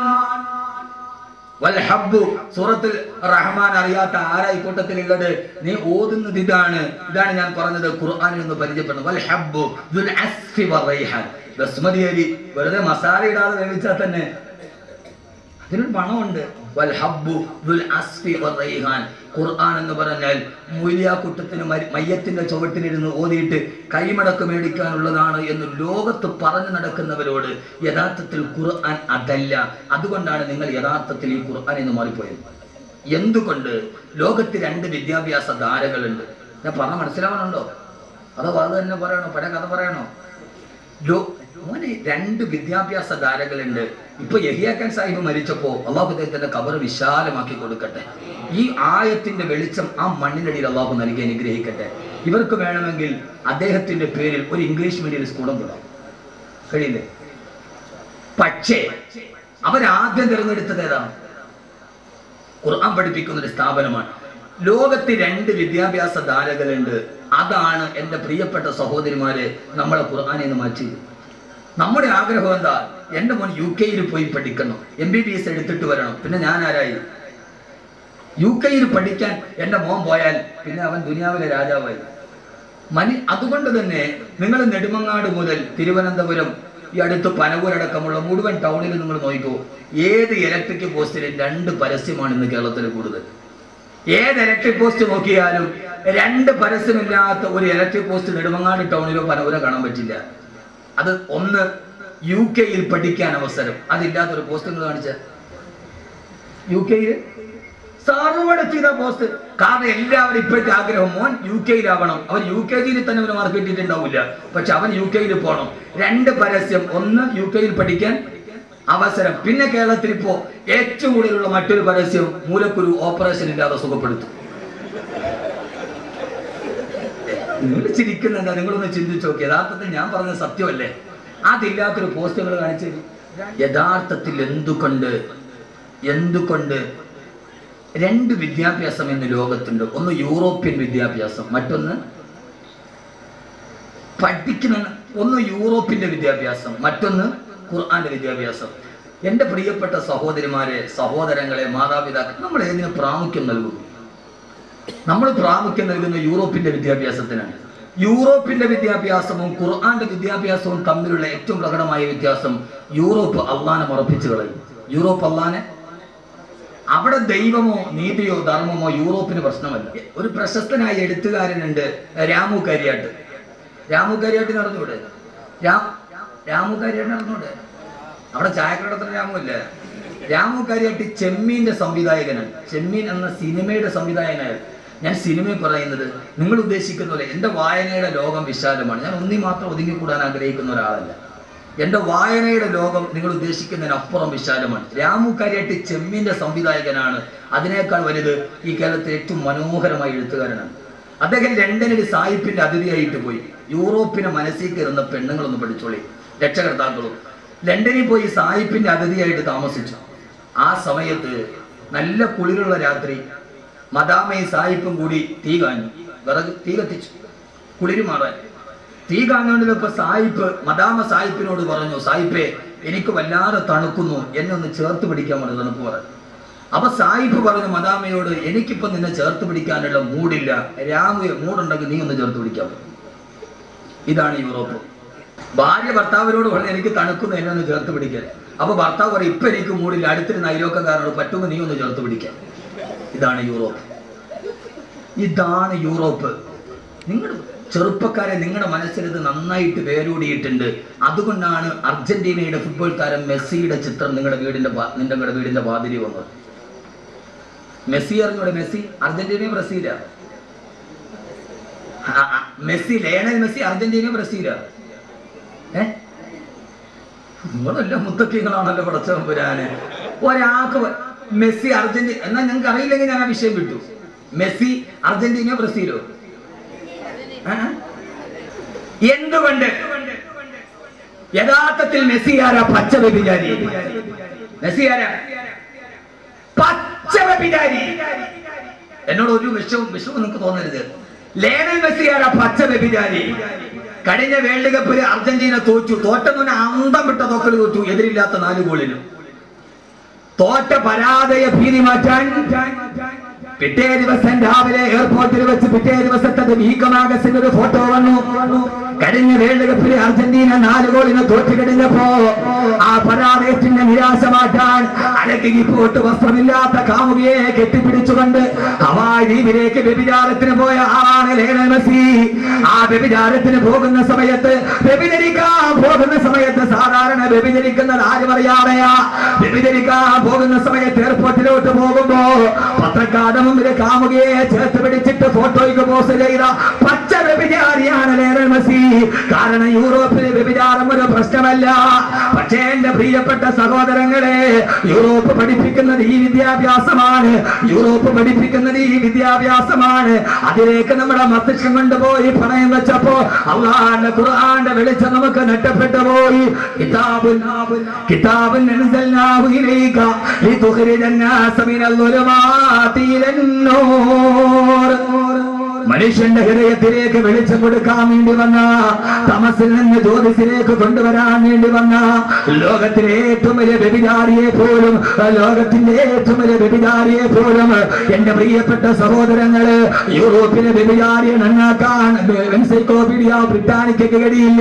വൽഹബ്ബു സൂറത്തിൽ റഹ്മാൻ അറിയാത്ത ആരാ ഈ കൂട്ടത്തിലുള്ളത് നീ ഓതുന്നത് ഇതാണ് ഇതാണ് ഞാൻ പറഞ്ഞത് ഖുർആനിൽ നിന്ന് പരിചയപ്പെടുന്നത് വൽഹബ്ബു ദുൽ അസ്ഫി വറൈഹാൻ ബസ്മതി അരി വെറുതെ മസാല ഇടാതെ വേവിച്ചാൽ തന്നെ അതിനൊരു മണമുണ്ട് വൽഹബ്ബു ദുൽ അസ്ഫി വറൈഹാൻ ഖുർആൻ എന്ന് പറഞ്ഞാൽ മൂല്യാക്കുട്ടത്തിന് മരി- മയ്യത്തിന്റെ ചുവട്ടിലിരുന്ന് ഓതിയിട്ട് കൈമടക്ക് മേടിക്കാനുള്ളതാണ് എന്ന് ലോകത്ത് പറഞ്ഞു നടക്കുന്നവരോട് യഥാർത്ഥത്തിൽ ഖുർആൻ അതല്ല അതുകൊണ്ടാണ് നിങ്ങൾ യഥാർത്ഥത്തിൽ ഈ ഖുർആൻ എന്ന് മാറിപ്പോയത് എന്തുകൊണ്ട് ലോകത്ത് രണ്ട് വിദ്യാഭ്യാസ ധാരകളുണ്ട് ഞാൻ പറഞ്ഞ മനസ്സിലാവണുണ്ടോ അതോ അത് തന്നെ പറയണോ പല കഥ പറയണോ ലോ മോനെ രണ്ട് വിദ്യാഭ്യാസ ധാരകളുണ്ട് ഇപ്പൊ യഹിയാക്കൻ സാഹിബ് മരിച്ചപ്പോ അള്ളാഹു അദ്ദേഹത്തിന്റെ കബർ വിശാലമാക്കി കൊടുക്കട്ടെ ഈ ആയത്തിന്റെ വെളിച്ചം ആ മണ്ണിനടിയിൽ അള്ളാഹു നൽകി അനുഗ്രഹിക്കട്ടെ ഇവർക്ക് വേണമെങ്കിൽ അദ്ദേഹത്തിന്റെ പേരിൽ ഒരു ഇംഗ്ലീഷ് മീഡിയം സ്കൂളും വിടാം കഴിയില്ലേ പക്ഷേ അവരാദ്യം തിരഞ്ഞെടുത്തത് ഏതാണ് ഖുർആൻ പഠിപ്പിക്കുന്ന ഒരു സ്ഥാപനമാണ് ലോകത്ത് രണ്ട് വിദ്യാഭ്യാസ ധാരകളുണ്ട് അതാണ് എൻ്റെ പ്രിയപ്പെട്ട സഹോദരിമാരെ നമ്മളെ ഖുർആനിൽ നിന്ന് മാറ്റിയത് നമ്മുടെ ആഗ്രഹം എന്താ എൻ്റെ മോൻ യു കെയിൽ പോയി പഠിക്കണം എം ബി ബി എസ് എടുത്തിട്ട് വരണം പിന്നെ ഞാൻ ആരായി യു കെയിൽ പഠിക്കാൻ എൻ്റെ മോൻ പോയാൽ പിന്നെ അവൻ ദുനിയാവിലെ രാജാവായി മനി അതുകൊണ്ട് തന്നെ നിങ്ങൾ നെടുമങ്ങാട് മുതൽ തിരുവനന്തപുരം ഈ അടുത്ത് പനവൂരടക്കമുള്ള മുഴുവൻ ടൗണിൽ നിങ്ങൾ നോക്കിക്കോ ഏത് ഇലക്ട്രിക് പോസ്റ്റിലും രണ്ട് പരസ്യമാണ് ഇന്ന് കേരളത്തിൽ കൂടുതൽ ഏത് ഇലക്ട്രിക് പോസ്റ്റ് നോക്കിയാലും രണ്ട് പരസ്യമില്ലാത്ത ഒരു ഇലക്ട്രിക് പോസ്റ്റ് നെടുമങ്ങാട് ടൗണിലോ പനവൂരോ കാണാൻ പറ്റില്ല അത് ഒന്ന് യു കെയിൽ പഠിക്കാൻ അവസരം അതില്ലാത്ത ഒരു പോസ്റ്റ് നിങ്ങൾ കാണിച്ച യു കെയിൽ സർവ്വടെ ചെയ്ത പോസ്റ്റ് കാരണം എല്ലാവരും ഇപ്പോഴത്തെ ആഗ്രഹം മോൻ യു കെയിലാവണം അവൻ യു കെ ജിയിൽ തന്നെ ഒരു മാർക്ക് കിട്ടിയിട്ടുണ്ടാവില്ല പക്ഷെ അവൻ യു കെയിൽ പോകണം രണ്ട് പരസ്യം ഒന്ന് യു കെയിൽ പഠിക്കാൻ അവസരം പിന്നെ കേരളത്തിൽ ഇപ്പോ ഏറ്റവും കൂടുതലുള്ള മറ്റൊരു പരസ്യം മൂലക്കുരു ഓപ്പറേഷൻ ഇല്ലാതെ സുഖപ്പെടുത്തും നിങ്ങൾ ചിരിക്കുന്നുണ്ട് നിങ്ങളൊന്ന് ചിന്തിച്ചു നോക്കി യഥാർത്ഥത്തിൽ ഞാൻ പറഞ്ഞത് സത്യമല്ലേ അതില്ലാത്തൊരു പോസ്റ്റുകൾ കാണിച്ചു യഥാർത്ഥത്തിൽ എന്തുകൊണ്ട് എന്തുകൊണ്ട് രണ്ട് വിദ്യാഭ്യാസം ഇന്ന് ലോകത്തുണ്ട് ഒന്ന് യൂറോപ്യൻ വിദ്യാഭ്യാസം മറ്റൊന്ന് പഠിക്കുന്ന ഒന്ന് യൂറോപ്പിന്റെ വിദ്യാഭ്യാസം മറ്റൊന്ന് ഖുർആന്റെ വിദ്യാഭ്യാസം എൻ്റെ പ്രിയപ്പെട്ട സഹോദരിമാരെ സഹോദരങ്ങളെ മാതാപിതാക്കൾ നമ്മൾ ഏതിന് പ്രാമുഖ്യം നൽകുന്നു നമ്മൾ പ്രാമുഖ്യം നൽകുന്ന യൂറോപ്പിന്റെ വിദ്യാഭ്യാസത്തിനാണ് യൂറോപ്പിന്റെ വിദ്യാഭ്യാസവും ഖുർആന്റെ വിദ്യാഭ്യാസവും തമ്മിലുള്ള ഏറ്റവും പ്രകടമായ വ്യത്യാസം യൂറോപ്പ് അള്ളാനെ മറപ്പിച്ചു കളയും യൂറോപ്പ് അള്ളാനെ അവിടെ ദൈവമോ നീതിയോ ധർമ്മമോ യൂറോപ്പിന് പ്രശ്നമല്ല ഒരു പ്രശസ്തനായ എഴുത്തുകാരനുണ്ട് രാമു കരിയാട്ട് രാമു കരിയാട്ടിന് അറിഞ്ഞൂടെ രാം രാമു കരിയാട്ടിന് അറിഞ്ഞൂടെ അവിടെ ചായക്കടത്തിന് രാമു അല്ലേ രാമു കരിയാട്ടി ചെമ്മീന്റെ സംവിധായകനാണ് ചെമ്മീൻ എന്ന സിനിമയുടെ സംവിധായകനാണ് ഞാൻ സിനിമയിൽ പറയുന്നത് നിങ്ങൾ ഉദ്ദേശിക്കുന്ന പോലെ എൻ്റെ വായനയുടെ ലോകം വിശാലമാണ് ഞാൻ ഒന്നി മാത്രം ഒതുങ്ങിക്കൂടാൻ ആഗ്രഹിക്കുന്ന ഒരാളല്ല എന്റെ വായനയുടെ ലോകം നിങ്ങൾ ഉദ്ദേശിക്കുന്നതിനപ്പുറം വിശാലമാണ് രാമു കരിയാട്ടി ചെമ്മീന്റെ സംവിധായകനാണ് അതിനേക്കാൾ വലുത് ഈ കേരളത്തിലെ ഏറ്റവും മനോഹരമായ എഴുത്തുകാരനാണ് അദ്ദേഹം ലണ്ടനിൽ സായിപ്പിന്റെ അതിഥിയായിട്ട് പോയി യൂറോപ്പിനെ മനസ്സിൽ കയറുന്ന പെണ്ണുങ്ങളൊന്ന് പഠിച്ചോളി രക്ഷകർത്താക്കളും ലണ്ടനിൽ പോയി സായിപ്പിന്റെ അതിഥിയായിട്ട് താമസിച്ചു ആ സമയത്ത് നല്ല കുളിരുള്ള രാത്രി മദാമയും സായിപ്പും കൂടി തീ കാഞ്ഞു വിറക് തീ കത്തിച്ചു കുളിര് മാറാൻ തീ കാഞ്ഞുകൊണ്ടിരുന്നപ്പോ സായിപ്പ് മദാമ സായിപ്പിനോട് പറഞ്ഞു സായിപ്പേ എനിക്ക് വല്ലാതെ തണുക്കുന്നു എന്നെ ഒന്ന് ചേർത്ത് പിടിക്കാൻ പറഞ്ഞു തണുപ്പ് പറഞ്ഞു അപ്പൊ സായിപ്പ് പറഞ്ഞു മദാമയോട് എനിക്കിപ്പോ നിന്നെ ചേർത്ത് പിടിക്കാനുള്ള മൂടില്ല രാമു മൂടുണ്ടെങ്കിൽ നീ ഒന്ന് ചേർത്ത് പിടിക്കാൻ പറഞ്ഞു ഇതാണ് യൂറോപ്പ് ഭാര്യ ഭർത്താവിനോട് പറഞ്ഞു എനിക്ക് തണുക്കുന്നു എന്നെ ഒന്ന് ചേർത്ത് പിടിക്കാൻ അപ്പൊ ഭർത്താവ് പറയും ഇപ്പൊ എനിക്ക് മൂടില്ല അടുത്തിരുന്ന അയലോക്കക്കാരനോട് പറ്റുമെന്ന് നീ ഒന്ന് ചേർത്ത് പിടിക്കാൻ ഇതാണ് യൂറോപ്പ് ഇതാണ് യൂറോപ്പ് നിങ്ങൾ ചെറുപ്പക്കാരെ നിങ്ങളുടെ മനസ്സിൽ ഇത് നന്നായിട്ട് വേരൂടിയിട്ടുണ്ട് അതുകൊണ്ടാണ് അർജന്റീനയുടെ ഫുട്ബോൾ താരം മെസ്സിയുടെ ചിത്രം നിങ്ങളുടെ വീടിന്റെ വാ- നിങ്ങളുടെ വീടിന്റെ വാതിരി വന്നത് മെസ്സി അറിഞ്ഞൂടെ മെസ്സി അർജന്റീനയും ബ്രസീലാ ആ, ആ, മെസ്സി ലയണൽ മെസ്സി അർജന്റീനയും ബ്രസീലാ ഏ നിങ്ങളെല്ലാം മുത്തക്കിങ്ങളാണല്ലോ പടച്ചവൻ പുരാന് ഒരാൾക്ക് വ- മെസ്സി അർജന്റീന എന്നാ ഞങ്ങൾക്ക് അറിയില്ലെങ്കിൽ ഞാൻ ആ വിഷയം വിട്ടു മെസ്സി അർജന്റീനയോ ബ്രസീലോ ആ? എന്തുകൊണ്ട് യഥാർത്ഥത്തിൽ മെസ്സി ആരാ പച്ച വ്യഭിചാരി മെസ്സി ആരാ പച്ച വ്യഭിചാരി എന്നോട് ഒരു വിഷവും വിഷവും നിങ്ങൾക്ക് തോന്നരുത് ലേണൽ മെസ്സി ആരാ പച്ച വ്യഭിചാരി കഴിഞ്ഞ വേൾഡ് കപ്പിൽ അർജന്റീന തോറ്റു തോറ്റെന്ന് അന്തം വിട്ട തോക്കൽ തോറ്റു എതിരില്ലാത്ത നാല് ഗോളിനും തോറ്റ പരാജയ ഭീതി മാറ്റാൻ പിറ്റേ ദിവസം രാവിലെ എയർപോർട്ടിൽ വെച്ച് പിറ്റേ ദിവസത്തെ വീക്കമാഗസിന്റെ ഒരു ഫോട്ടോ വന്നു കഴിഞ്ഞ വേൾഡ് കപ്പിൽ അർജന്റീന നാല് ഗോളിന് തോറ്റു കഴിഞ്ഞപ്പോ ആ പരാജയത്തിന്റെ നിരാശ മാറ്റാൻ അരക്കി പോട്ട് വസ്ത്രമില്ലാത്ത കാമുകിയെ കെട്ടിപ്പിടിച്ചുകൊണ്ട് ഹവായ് ദ്വീപിലേക്ക് വ്യഭിചാരത്തിന് പോയ ആളാണ് ലേണൽ മെസ്സി ആ വ്യഭിചാരത്തിന് പോകുന്ന സമയത്ത് വ്യഭിചരിക്കാൻ പോകുന്ന സമയത്ത് സാധാരണ വ്യഭിചരിക്കുന്നത് ആരും അറിയാതെയാ വ്യഭിചരിക്കാൻ പോകുന്ന സമയത്ത് എയർപോർട്ടിലോട്ട് പോകുമ്പോ പത്രക്കാരുടെ മുമ്പിൽ കാമുകയെ ചേർത്ത് പിടിച്ചിട്ട് ഫോട്ടോയ്ക്ക് പോസ്റ്റ് ചെയ്ത പച്ച വ്യഭിചാരിയാണ് ലേണൽ മെസ്സി കാരണം യൂറോപ്പിലെ വ്യഭിചാരം ഒരു പ്രശ്നമല്ല പക്ഷേ എന്റെ പ്രിയപ്പെട്ട സഹോദരങ്ങളെ യൂറോപ്പ് പഠിപ്പിക്കുന്നത് ഈ വിദ്യാഭ്യാസമാണ് യൂറോപ്പ് പഠിപ്പിക്കുന്നത് ഈ വിദ്യാഭ്യാസമാണ് അതിലേക്ക് നമ്മുടെ മസ്തിഷ്കം കൊണ്ടുപോയി പണയം വെച്ചപ്പോ അള്ളാന്റെ ഖുർആന്റെ വെളിച്ചം നമുക്ക് നഷ്ടപ്പെട്ടു പോയി കിതാബുൻ കിതാബുൻ അൻസൽനാഹു ഇലൈക ലിതുഖ്രിജൻ നാസ മിനൽ ളുലുമാതി ഇലൻ നൂർ മനുഷ്യന്റെ ഹൃദയത്തിലേക്ക് വെളിച്ചം കൊടുക്കാൻ വേണ്ടി വന്ന തമസിൽ നിന്ന് ജ്യോതിസിലേക്ക് കൊണ്ടുവരാൻ വേണ്ടി വന്ന ലോകത്തിലെ ഏറ്റവും വലിയ വ്യഭിചാരിയെ പോലും ലോകത്തിന്റെ ഏറ്റവും വലിയ വ്യഭിചാരിയെ പോലും എന്റെ പ്രിയപ്പെട്ട സഹോദരങ്ങള് യൂറോപ്പിലെ വ്യഭിചാരിയെ നന്നാക്കാൻ എൻസൈക്ലോപീഡിയ ബ്രിട്ടാനിക്കയ്ക്ക് കഴിയില്ല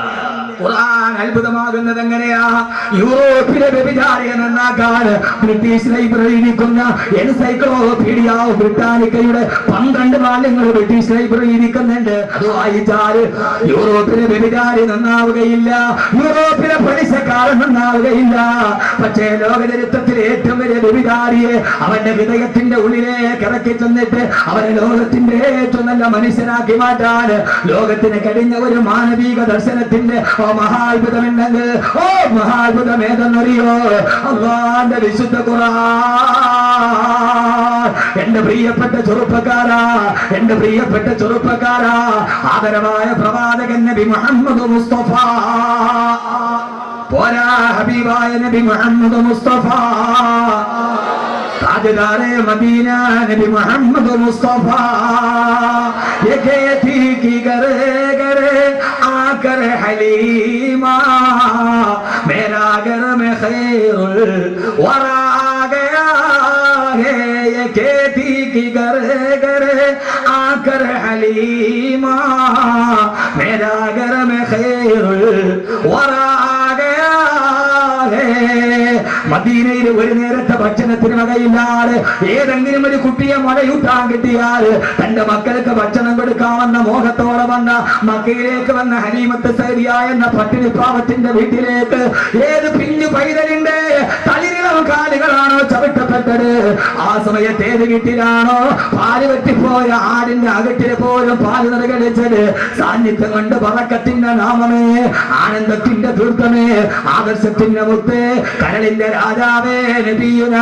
ഖുർആൻ അത്ഭുതമാകുന്നത് എങ്ങനെയാ യൂറോപ്പിലെ വ്യഭിചാരിയെ നന്നാക്കാൻ ബ്രിട്ടീഷ് ലൈബ്രറി ഇരിക്കുന്ന എൻസൈക്ലോപീഡിയ ബ്രിട്ടാനിക്കയുടെ പന്ത്രണ്ട് ബാല്യങ്ങൾ ബ്രിട്ടീഷ് ലൈബ്രറി ഇരിക്കുന്നുണ്ട് അത് വായിച്ചാൽ യൂറോപ്പിലെ വ്യഭിചാരി നന്നാവുകയില്ല യൂറോപ്പിലെ പലിശക്കാരൻ നന്നാവുകയില്ല പക്ഷേ ലോകചരിത്രത്തിലെ ഏറ്റവും വലിയ വ്യഭിചാരിയെ അവന്റെ ഹൃദയത്തിന്റെ ഉള്ളിലേക്ക് ഇറക്കി ചെന്നിട്ട് അവനെ ലോകത്തിന്റെ ഏറ്റവും നല്ല മനുഷ്യനാക്കി മാറ്റാൻ ലോകത്തിന് കഴിഞ്ഞ ഒരു മാനവിക ദർശനത്തിന്റെ ഓ മഹാത്ഭുതമുണ്ടെങ്കിൽ ഓ മഹാത്ഭുതം ഏതെന്നറിയോ അള്ളാന്റെ വിശുദ്ധ ഖുർആൻ എന്റെ പ്രിയപ്പെട്ട ചെറുപ്പക്കാരാ എന്റെ പ്രിയപ്പെട്ട ചെറുപ്പക്കാരാ ആദരവായ പ്രവാചകൻ നബി മുഹമ്മദ് മുസ്തഫ പോരാ ഹബീബായ നബി മുഹമ്മദ് മുസ്തഫ താജദാരെ മദീന നബി മുഹമ്മദ് മുസ്തഫ ये खेती की करे करे आकर हलीमा मेरा घर में खैरुल वरा गया है ये खेती की करे करे आकर हलीमा मेरा घर में खैरुल वरा गया है മദീനയിൽ ഒരു നേരത്തെ ഭക്ഷണത്തിന് വകയില്ലാതെ ഏതെങ്കിലും ഒരു കുട്ടിയെ മഴയൂട്ടാൻ കിട്ടിയാൽ തന്റെ മക്കൾക്ക് ഭക്ഷണം കൊടുക്കാമെന്ന മോഹത്തോടെ വന്ന മക്കയിലേക്ക് വന്ന ഹനീമത്ത് സൈരിയ എന്ന പട്ടിണി പാവത്തിന്റെ വീട്ടിലേക്ക് ഏത് പിഞ്ചു പൈതലിന്റെ തളിരിളം കാലുകളാണോ ചവിട്ടപ്പെട്ടത് ആ സമയത്ത് ഏത് വീട്ടിലാണോ പാല് പറ്റിപ്പോയ ആടിന്റെ അകട്ടില് പോലും പാല് നിറകടിച്ചത് സാന്നിധ്യം കൊണ്ട് പറക്കത്തിന്റെ നാമമേ ആനന്ദത്തിന്റെ തീർത്ഥമേ ആദർശത്തിന്റെ മുത്തേ കരളിന്റെ രാജാവേ നബിയുന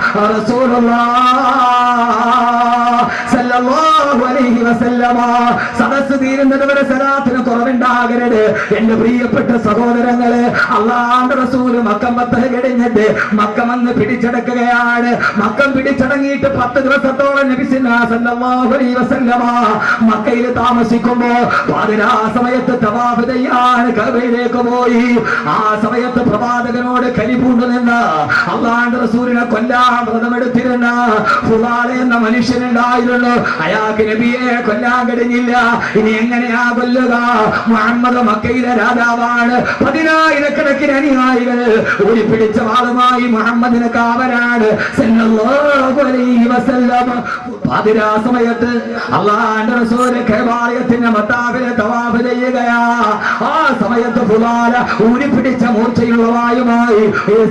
സദസ് തീരുന്നത് വരെ സലാത്തിന് കുറവുണ്ടാകരുത് എന്റെ പ്രിയപ്പെട്ട സഹോദരങ്ങള് അള്ളാന്റെ റസൂല് മക്കം പത്തല് കഴിഞ്ഞിട്ട് മക്കം വന്ന് പിടിച്ചടക്കുകയാണ് മക്കം പിടിച്ചടങ്ങിയിട്ട് പത്ത് ദിവസത്തോളം നബിസിനാ സല്ലല്ലാഹു അലൈഹി വസല്ലമ മക്കയിൽ താമസിക്കുമ്പോ പാതിരാ സമയത്ത് തവാഫ് ചെയ്യാൻ കബയിലേക്ക് പോയി ആ സമയത്ത് പ്രവാചകനോട് കലിപൂണ്ടു നിന്ന അള്ളാന്റെ റസൂലിനെ കൊല്ലാൻ വ്രതമെടുത്തിരുന്ന ഫുലാലെ എന്ന മനുഷ്യനുണ്ടായിരുന്നു അയാൾക്ക് നബിയെ കൊല്ലാൻ കഴിഞ്ഞില്ല ഇനി എങ്ങനെയാ കൊല്ലുക മുഹമ്മദ് മക്കയിലെ രാജാവാണ് പതിനായിരക്കണക്കിന് അനുയായികൾ ഓടിപ്പിടിച്ച വാളുമായി മുഹമ്മദിന് കാവലാണ് സല്ലല്ലാഹു അലൈഹി വസല്ലം പാതിരാ സമയത്ത് അള്ളാന്റെ റസൂല് കേവാലയത്തിന്റെ മത്താവിലെ തവാഫ് ചെയ്യുകയാ ആ സമയത്ത് ഫുലാല ഊരിപ്പിടിച്ച മൂർച്ചയുള്ള വായുമായി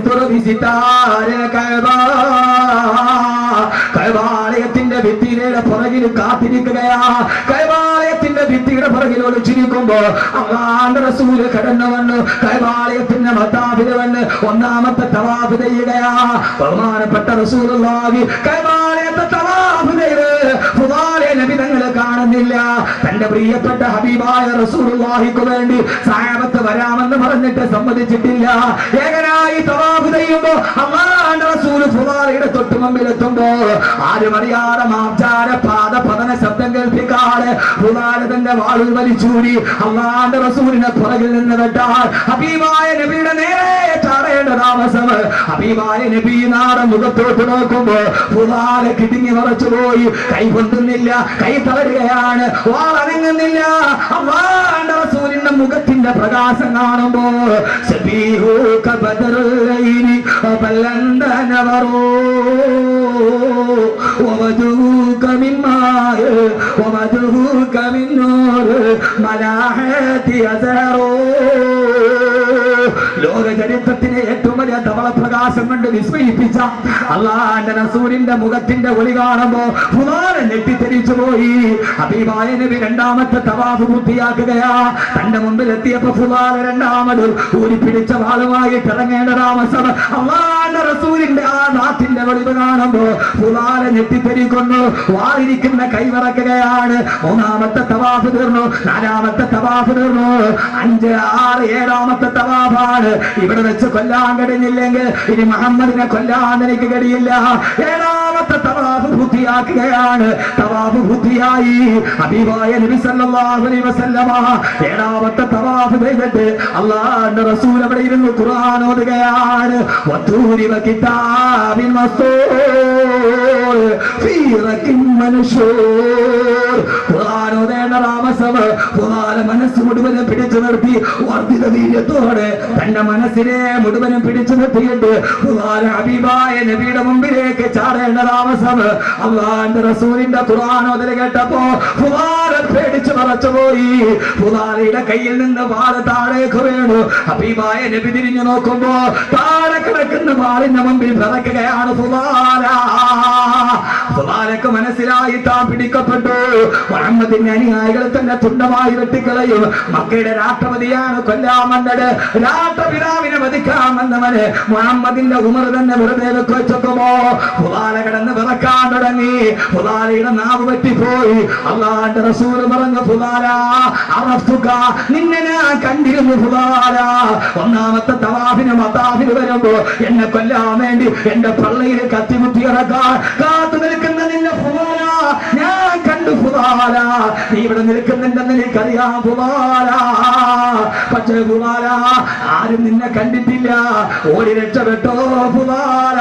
കൈവാലയത്തിന്റെ ഭിത്തിയുടെ പുറകിൽ കാത്തിരിക്കുകയാ കൈവാലയത്തിന്റെ ഭിത്തിയുടെ പുറകിൽ ഒളിച്ചിരിക്കുമ്പോ അള്ളാന്റെ റസൂല് കടന്നു വന്നു കൈവാലയത്തിന്റെ മത്താവില് വന്ന് ഒന്നാമത്തെ തവാഫ് ചെയ്യുകയാ ബഹുമാനപ്പെട്ട റസൂലുള്ളാഹി കൈവാലയത്തെ തവാഫ് ചെയ്ത് ഫുദാലെ നബി തങ്ങളെ കാണുന്നില്ല തന്റെ പ്രിയപ്പെട്ട ഹബീബായ റസൂലുള്ളാഹിക്ക് വേണ്ടി സാഹബത്ത് വരാമെന്ന് പറഞ്ഞിട്ട് സമ്മതിച്ചിട്ടില്ല ഏകനായി തവാഫ് ചെയ്യുമ്പോ അള്ളാന്റെ റസൂൽ ഫുദാലയുടെ തൊട്ട് മുമ്പിൽ എത്തുമ്പോ ആരും അറിയാതെ മാംചാര പാദ പതന ശബ്ദം കേൾപ്പിക്കാതെ ഫുദാല തന്റെ വാളിൽ വലിച്ചൂടി അള്ളാന്റെ റസൂലിനെ പുറകിൽ നിന്ന് വെട്ടാൽ ഹബീബായ നബിയുടെ നേരെ ചാടേണ്ട താമസം ഹബീബായ നബി നാടൻ മുഖത്തോട്ട് നോക്കുമ്പോ ഫുദാല കിടുങ്ങി മറച്ചു പോയി കൈ പൊന്തുന്നില്ല കൈ തളരുകയാണ് വാളനങ്ങുന്നില്ല അള്ളാന്റെ റസൂലിന്റെ മുഖത്തിന്റെ പ്രകാശം കാണുമ്പോ സബീഹൂക ബദറുല്ലൈനി ബല്ലന്തനവറൂ ووجهك من ماء ووجهك من نور ملاحة أزهر ലോക ചരിത്രത്തിലെ ഏറ്റവും വലിയ ധവള പ്രകാശം കൊണ്ട് വിസ്മയിപ്പിച്ച അള്ളാന്റെ റസൂലിന്റെ മുഖത്തിന്റെ ഒളി കാണുമ്പോ ഫുലാനെ ഞെട്ടിത്തെരിച്ചു പോയി ഹബീബായ നബി രണ്ടാമത്തെ തവാഫ് പൂർത്തിയാക്കുകയാ തന്റെ മുമ്പിൽ എത്തിയപ്പോ ഫുലാല രണ്ടാമത് ഊരിപ്പിടിച്ച വാളുമായി ഇറങ്ങേണ്ട താമസം അള്ളാന്റെ റസൂലിന്റെ ആ നാട്ടിന്റെ വെളിവ് കാണുമ്പോ ഫുലാല ഞെട്ടിത്തെരിക്കുന്നു വാളിരിക്കുന്ന കൈവിറക്കുകയാണ് മൂന്നാമത്തെ തവാഫ് തീർന്നു നാലാമത്തെ തവാഫ് തീർന്നു അഞ്ച് ആറ് ഏഴാമത്തെ തവാഫാണ് ഇവിടെ വെച്ച് കൊല്ലാൻ കഴിഞ്ഞില്ലെങ്കിൽ ഇനി മുഹമ്മദിനെ കൊല്ലാൻ എനിക്ക് കഴിയില്ല ഏഴാമത്തെ തവാഫ് പൂർത്തിയാക്കുകയാണ് തവാഫ് പൂർത്തിയായി ഹബീബായ നബി സല്ലല്ലാഹു അലൈഹി വസല്ലമ ഏഴാമത്തെ തവാഫ് ചെയ്തിട്ട് അള്ളാഹുവിന്റെ റസൂൽ അവിടെ ഇരുന്ന് ഖുർആൻ ഓതുകയാണ് വത്തൂരി വകിതാബിൻ മസ്തൂർ ഫീ റക്കിൻ മൻഷൂർ ഖുർആൻ ഓതേണ്ട താമസം ഖുർആൻ മനസ്സ് മുഴുവനും പിടിച്ചു നിർത്തി വർദ്ധിത വീര്യത്തോടെ തന്റെ മനസ്സിനെ മുഴുവനും പിടിച്ചു നിർത്തിയിട്ട് ഖുർആൻ ഹബീബായ നബിയുടെ മുമ്പിലേക്ക് ചാടേണ്ട താമസം അള്ളാന്റെ റസൂലിന്റെ ഖുർആൻ ഓതൽ കേട്ടപ്പോ ഖുർആൻ പേടിച്ചു മറച്ചുപോയി ഖുർആനയുടെ കയ്യിൽ നിന്ന് വാള് താഴേക്ക് വീണു ഹബീബായ നബി തിരിഞ്ഞു നോക്കുമ്പോ താഴെ കിടക്കുന്ന വാളിന്റെ മുമ്പിൽ പിറക്കുകയാണ് ഫുലാല ഫുലാലക്ക് മനസ്സിലായി താൻ പിടിക്കപ്പെട്ടു മുഹമ്മദിന്റെ അനുയായികൾ തന്നെ തുണ്ടമായി വെട്ടിക്കളയും മക്കയുടെ രാഷ്ട്രപതിയാണ് കൊല്ലാൻ വന്നത് രാഷ്ട്രപിതാവിനെ വധിക്കാമെന്നവന് മുഹമ്മദിന്റെ ഉമർ തന്നെ വെറുതെ വെക്കുമോ ഫുലാല കിടന്ന് വിറക്കാൻ തുടങ്ങി ഫുലാലയുടെ നാവ് പറ്റിപ്പോയി അള്ളാന്റെ റസൂൽ പറഞ്ഞു ഫുലാല അറഫ്തുക നിന്നെ ഞാൻ കണ്ടിരുന്നു ഫുലാല ഒന്നാമത്തെ തവാഫിന് മതാഫിന് വരുമ്പോ എന്നെ കൊല്ലാൻ വേണ്ടി എന്റെ പള്ളിയിൽ കത്തിമുത്തി ഇറക്കാൻ കാത്തു നിൽക്കുന്ന നിന്നെ ഫുലാല ഞാൻ കണ്ടു ഫുലാല നീ ഇവിടെ നിൽക്കുന്നുണ്ടെന്ന് എനിക്കറിയാം ഫുലാല പക്ഷേ ഫുലാല ആരും നിന്നെ കണ്ടിട്ടില്ല ഓടി രക്ഷപ്പെട്ടോ ഫുലാല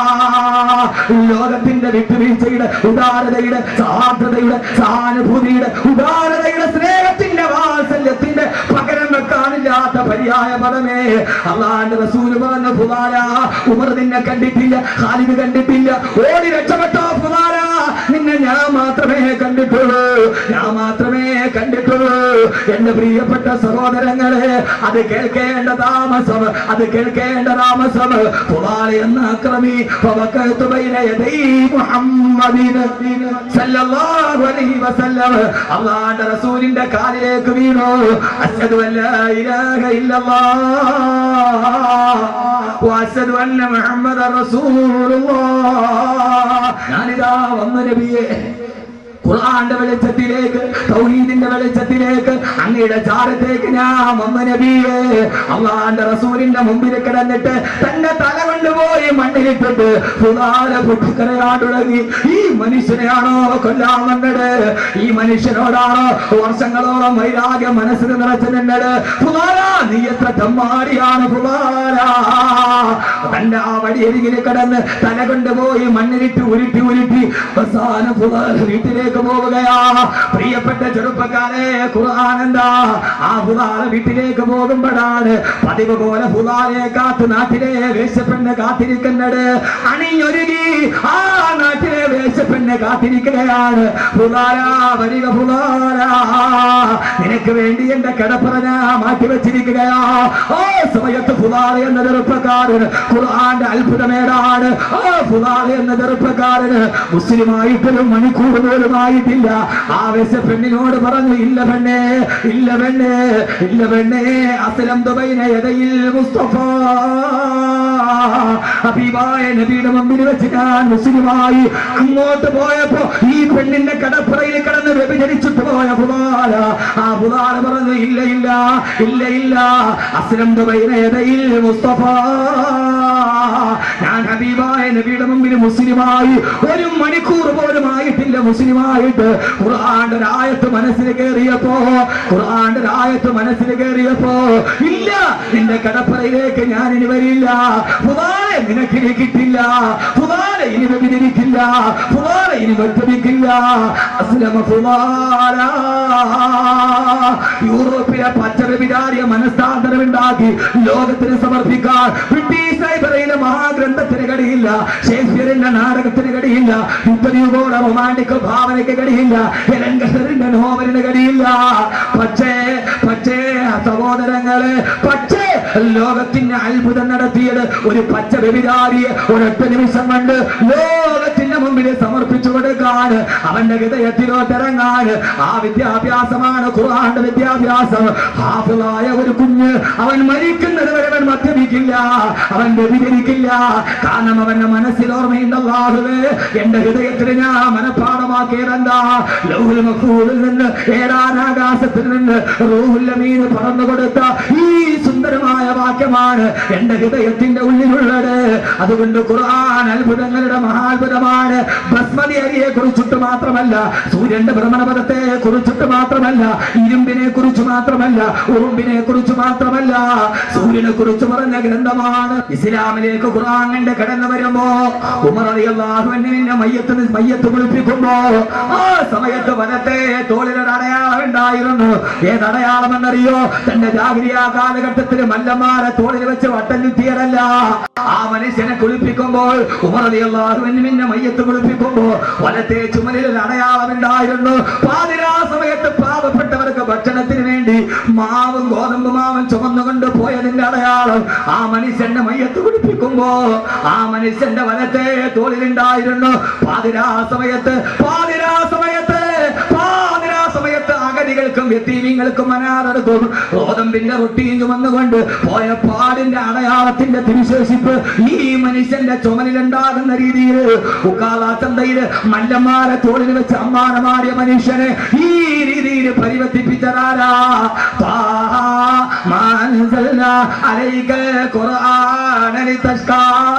ലോകത്തിന്റെ വിട്ടുവീഴ്ചയുടെ ഉദാരതയുടെ സാധ്യതയുടെ സഹാനുഭൂതിയുടെ ഉദാരതയുടെ സ്നേഹത്തിന്റെ വാത്സല്യത്തിന്റെ പകരം വെക്കാനില്ലാത്ത പര്യായ പദമേ അള്ളാന്റെ റസൂല് പറഞ്ഞ ഫുലാല ഉമർ നിന്നെ കണ്ടിട്ടില്ല ഖാലിദ് കണ്ടിട്ടില്ല ഓടി രക്ഷപ്പെട്ടോ ഫുലാല നിന്നെ ഞാൻ മാത്രമേ കണ്ടിട്ടുള്ളൂ ഞാൻ മാത്രമേ കണ്ടിട്ടുള്ളൂ എന്റെ പ്രിയപ്പെട്ട സഹോദരങ്ങളെ അത് കേൾക്കേണ്ട താമസം അത് കേൾക്കേണ്ട താമസം ഫുലാല എന്ന അക്രമി ഫവക്കത്തു ബൈന യദൈ മുഹമ്മദിന് സല്ലല്ലാഹു അലൈഹി വസല്ലം അല്ലാഹുവിന്റെ റസൂലിന്റെ കാലിലേക്ക് വീണു അശ്ഹദു അല്ലാ ഇലാഹ ഇല്ലല്ലാഹ് വഅശ്ഹദു അന്ന മുഹമ്മദർ റസൂലുള്ളാഹ് ഞാനിതാ വന്നു നബിയേ ഖുർആന്റെ വെളിച്ചത്തിലേക്ക് തൗഹീദിന്റെ വെളിച്ചത്തിലേക്ക് അങ്ങ് അങ്ങയുടെ ചാരത്തേക്ക് ഞാൻ വന്ന നബിയെ അള്ളാന്റെ റസൂലിന്റെ മുമ്പിൽ കിടന്നിട്ട് തന്റെ തല കൊണ്ടുപോയി മണ്ണിലിട്ടിട്ട് പുതാല പൊട്ടിക്കരയാൻ തുടങ്ങി ഈ മനുഷ്യനെയാണോ കൊല്ലാൻ വന്നത് ഈ മനുഷ്യനോടാണോ വർഷങ്ങളോളം വൈരാഗ്യം മനസ്സിൽ നിറച്ചു നിന്നത് പുതാല നീ എത്ര തെമ്മാടിയാണ് പുതാല തന്റെ ആ വടിയരികിൽ കിടന്ന് തല കൊണ്ടുപോയി മണ്ണിലിട്ട് ഉരുട്ടി ഉരുട്ടി അവസാന പുതാല വീട്ടിലേക്ക് പോവുകയാ പ്രിയപ്പെട്ട ചെറുപ്പക്കാരെ ഖുർആൻ എന്താ ആ പുതാല വീട്ടിലേക്ക് പോകുമ്പോഴാണ് പതിവ് പോലെ പുതാലെ കാത്ത് നാട്ടിലെ വേശപ്പെണ്ണ് കാത്തിരിക്കുന്നത് അണിയൊരുങ്ങി ആ നാട്ടിലെ വേശപ്പെണ്ണ് കാത്തിരിക്കുകയാണ് പുതാല വരിക പുതാല നിനക്ക് വേണ്ടി എന്റെ കിടപ്പറ ഞാൻ മാറ്റി വെച്ചിരിക്കുകയാ ഓ സമയത്ത് പുതാല എന്ന ചെറുപ്പക്കാരൻ ഖുർആന്റെ അത്ഭുതമേടാണ് ഓ പുതാല എന്ന ചെറുപ്പക്കാരന് മുസ്ലിമായിട്ടൊരു മണിക്കൂർ പോലും ആയിട്ടില്ല ആവേശ പെണ്ണിനോട് പറഞ്ഞു ഇല്ല പെണ്ണേ ഇല്ല പെണ്ണേ ഇല്ല പെണ്ണേ അസലം ദുബൈന എടയിൽ മുസ്തഫ ഹബീബായ നബിയുടെ മുമ്പിൽ വെച്ച് ഞാൻ മുസ്ലിമായി അങ്ങോട്ട് പോയപ്പോ ഈ പെണ്ണിന്റെ കടപ്പുറയിൽ കിടന്ന് വ്യഭിചരിച്ചിട്ട് പോയ പുതാല ആ പുതാല പറഞ്ഞു ഇല്ല ഇല്ല ഇല്ല ഇല്ല അസ്ലം ദുബൈന എടയിൽ മുസ്തഫ ഞാൻ ഹബീബായ നബിയുടെ മുമ്പിൽ മുസ്ലിമായി ഒരു മണിക്കൂർ പോലും ആയിട്ടില്ല മുസ്ലിമായിട്ട് ഖുർആന്റെ രായത്ത് മനസ്സിൽ കയറിയപ്പോ ഖുർആന്റെ രായത്ത് മനസ്സിൽ കയറിയപ്പോ ഇല്ല നിന്റെ കടപ്പറയിലേക്ക് ഞാൻ ഇനി വരില്ല ഫുദാലെ നിനക്ക് ഇനി കിട്ടില്ല ഫുദാലെ ഇനി വ്യഭിചരിക്കില്ല ഫുദാലെ ഇനി വ്യക്തമിക്കില്ല അസ്ലമ ഫുദാല യൂറോപ്പിലെ പച്ചവിചാരിയ മനസ്താന്തരം ഉണ്ടാക്കി ലോകത്തിന് സമർപ്പിക്കാൻ ബ്രിട്ടീഷ് ലൈബ്രറിയിലെ മഹാഗ്രന്ഥത്തിന് കടിയില്ല ഷേക്സ്പിയറിന്റെ നാടകത്തിന് കടിയില്ല യുദ്ധയുഗോടെ റൊമാൻറ്റിക് ഭാവനയ്ക്ക് കടിയില്ല എലങ്കസറിന്റെ നോവലിന് കടിയില്ല പക്ഷേ പക്ഷേ സഹോദരങ്ങളെ പക്ഷേ ലോകത്തിന്റെ അത്ഭുതം നടത്തിയത് ഒരു പച്ച വ്യഭിചാരിയെ ഒരൊറ്റ നിമിഷം കൊണ്ട് ലോകത്തിന്റെ മുമ്പിൽ സമർപ്പിച്ചു കൊടുക്കാൻ അവന്റെ ഹൃദയത്തിലോട്ടിറങ്ങാൻ ആ വിദ്യാഭ്യാസമാണ് ഖുർആന്റെ വിദ്യാഭ്യാസം ഹാഫിളായ ഒരു കുഞ്ഞ് അവൻ മരിക്കുന്നത് വരെ അവൻ മദ്യപിക്കില്ല അവൻ വ്യഭിചരിക്കില്ല കാരണം അവന്റെ മനസ്സിൽ ഓർമ്മയുണ്ടല്ലാഹുവേ എന്റെ ഹൃദയത്തിൽ ഞാൻ മനഃപ്പാടമാക്കിയതെന്താ ലൗഹുൽ മഖൂലിൽ നിന്ന് ഏഴാനാകാശത്തിൽ നിന്ന് റൂഹുൽ അമീൻ പറന്നു കൊടുത്ത ഈ സുന്ദരമായ വാക്യമാണ് എന്റെ ഹൃദയത്തിന്റെ ഉള്ളിലുള്ളത് അതുകൊണ്ട് ഖുർആൻ അത്ഭുതങ്ങളുടെ മഹാത്ഭുതമാണ് ബസ്മതി അരിയെ കുറിച്ചിട്ട് മാത്രമല്ല സൂര്യന്റെ ഭ്രമണപഥത്തെ കുറിച്ചിട്ട് മാത്രമല്ല ഇരുമ്പിനെ കുറിച്ച് മാത്രമല്ല ഉറുമ്പിനെ കുറിച്ച് മാത്രമല്ല സൂര്യനെ കുറിച്ച് പറഞ്ഞ ഗ്രന്ഥമാണ് ഇസ്ലാമിലേക്ക് ഖുർആൻ കണ്ട് കടന്നു വരുമ്പോ ഉമർ അറിയാഹുവിനെ മയ്യത്ത് നി- മയ്യത്ത് കുളിപ്പിക്കുമ്പോ ആ സമയത്ത് വനത്തെ തോളിലൊരു അടയാളം ഉണ്ടായിരുന്നു ഏത് അടയാളം എന്നറിയോ തന്റെ ജാഗ്രത കാലഘട്ടത്തിൽ മല്ലന്മാരെ തോളിൽ വെച്ച് വട്ടം ചുറ്റിയതല്ല ആ മനുഷ്യനെ കുളിപ്പിക്കുമ്പോൾ ഉമർ അറിയാഹുവിനെ മയ്യത്ത് കുളിപ്പിക്കുമ്പോ വനത്തെ ചുമലിൽ ഒരു അടയാളം ഉണ്ടായിരുന്നു പാതിരാ സമയത്ത് പാവപ്പെട്ടവർക്ക് ഭക്ഷണത്തിന് വേണ്ടി മാവും ഗോതമ്പ് മാവും ചുമന്നുകൊണ്ട് പോയതിന്റെ അടയാളം ആ മനുഷ്യന്റെ മയ്യത്ത് കുടിപ്പിക്കുമ്പോ ആ മനുഷ്യന്റെ വനത്തെ തോളിലുണ്ടായിരുന്നു പാതിരാ സമയത്ത് പാതിരാ സമയത്ത് പാതിരാ സമയത്ത് അഗതികൾക്കും വ്യക്തിമീങ്ങൾക്കും അനാഥർക്കും ഗോതമ്പിന്റെ റൊട്ടിയും ചുമന്നുകൊണ്ട് പോയ പാടിന്റെ അടയാളത്തിന്റെ തിരുശേഷിപ്പ് ഈ മനുഷ്യന്റെ ചുമലിലുണ്ടാകുന്ന രീതിയിൽ ഉക്കാള ചന്തയില് മല്ലന്മാരെ തോളിൽ വെച്ച് അമ്മാനമാടിയ മനുഷ്യനെ ഈ രീതിയിൽ പരിവർത്തിപ്പിച്ചതാരാ താഹ മാ അൻസൽനാ അലൈക്കൽ ഖുർആന ലിതസ്കാ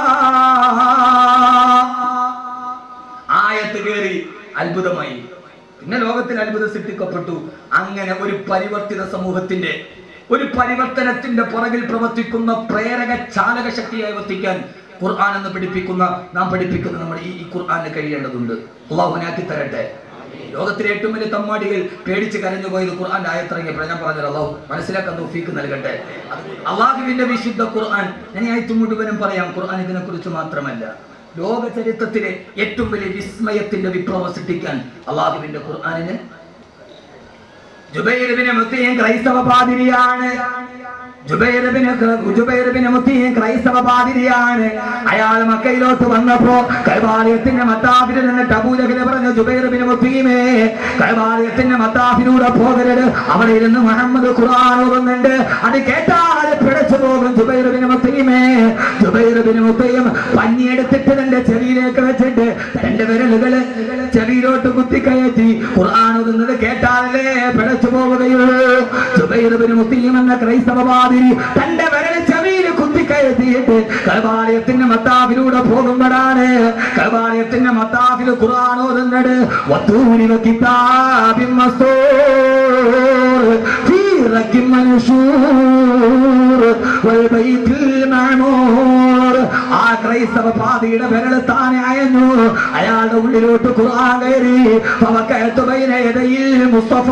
ആയത്ത് കേറി അത്ഭുതമായി പിന്നെ ലോകത്തിൽ അത്ഭുതം സൃഷ്ടിക്കപ്പെട്ടു അങ്ങനെ ഒരു പരിവർത്തിത സമൂഹത്തിന്റെ ഒരു പരിവർത്തനത്തിന്റെ പുറകിൽ പ്രവർത്തിക്കുന്ന പ്രേരക ചാലക ശക്തിയായി വർത്തിക്കാൻ ഖുർആൻ എന്ന് പഠിപ്പിക്കുന്ന നാം പഠിപ്പിക്കുന്ന നമ്മുടെ ഈ ഈ ഖുർആാനിന് കഴിയേണ്ടതുണ്ട് അള്ളാഹുനാക്കി തരട്ടെ ലോകത്തിലെ ഏറ്റവും വലിയ തമ്മാടികൾ പേടിച്ച് കരഞ്ഞു പോയത് ഖുർആന്റെ ആയത്തിറങ്ങിയപ്പോൾ ഞാൻ പറഞ്ഞത് അള്ളാഹു മനസ്സിലാക്കാൻ തോഫീക്ക് നൽകട്ടെ അള്ളാഹുവിന്റെ വിശുദ്ധ ഖുർആൻ ഞാൻ ഈ ആയത്ത് മുഴുവനും പറയാം ഖുർആൻ ഇതിനെ കുറിച്ച് മാത്രമല്ല ലോക ചരിത്രത്തിലെ ഏറ്റവും വലിയ വിസ്മയത്തിന്റെ വിപ്ലവം സൃഷ്ടിക്കാൻ അള്ളാഹുവിന്റെ ഖുർആനിന് ജുബൈർബിന് മുത്തിയും ക്രൈസ്തവ പാതിരിയാണ് ജുബൈർബിന് ജുബൈർബിന് മുത്തിയും ക്രൈസ്തവ പാതിരിയാണ് അയാൾ മക്കയിലോട്ട് വന്നപ്പോ കൈവാലയത്തിന്റെ മത്താഫിൽ നിന്ന് ടബൂലഹിന് പറഞ്ഞു ജുബൈർബിന് മുത്തിയുമേ കൈവാലയത്തിന്റെ മത്താഫിലൂടെ പോകരുത് അവിടെ ഇരുന്ന് മുഹമ്മദ് ഖുർആൻ ഓതുന്നുണ്ട് അത് കേട്ടാൽ പിടച്ചു പോകും ജുബൈർബിന് മുത്തിയുമേ ജുബൈർബിന് മുത്തയും പഞ്ഞിയെടുത്തിട്ട് തന്റെ ചെവിയിലേക്ക് വെച്ചിട്ട് തന്റെ വിരലുകള് ചെവിയിലോട്ട് കുത്തി കുത്തിക്കയറ്റി ഖുർആൻ ഓതുന്നത് കേട്ടാലേ പിഴച്ചു പോവുകയുള്ളൂ ജുബൈറുബിന് മുസ്ലിം എന്ന ക്രൈസ്തവവാദിനി തന്റെ വിരൽ ചെവിയിൽ കുത്തിക്കയറ്റിയിട്ട് കൽവാലയത്തിന്റെ മത്താഫിലൂടെ പോകുമ്പോഴാണ് കൽവാലയത്തിന്റെ മത്താഫിൽ ഖുർആൻ ഓതുന്നത് വത്തൂരി കിതാബിൻ മസ്തൂർ ഫീ റക്കിൻ മൻഷൂർ വൽബൈത്തിൽ മഅമൂർ ആ ക്രൈസ്തവ പാതിയുടെ വിരൽ താനെ അയഞ്ഞു അയാളുടെ ഉള്ളിലോട്ട് ഖുർആൻ കയറി ഫവക്കഅത്തു ബൈന യദയിൽ മുസ്തഫ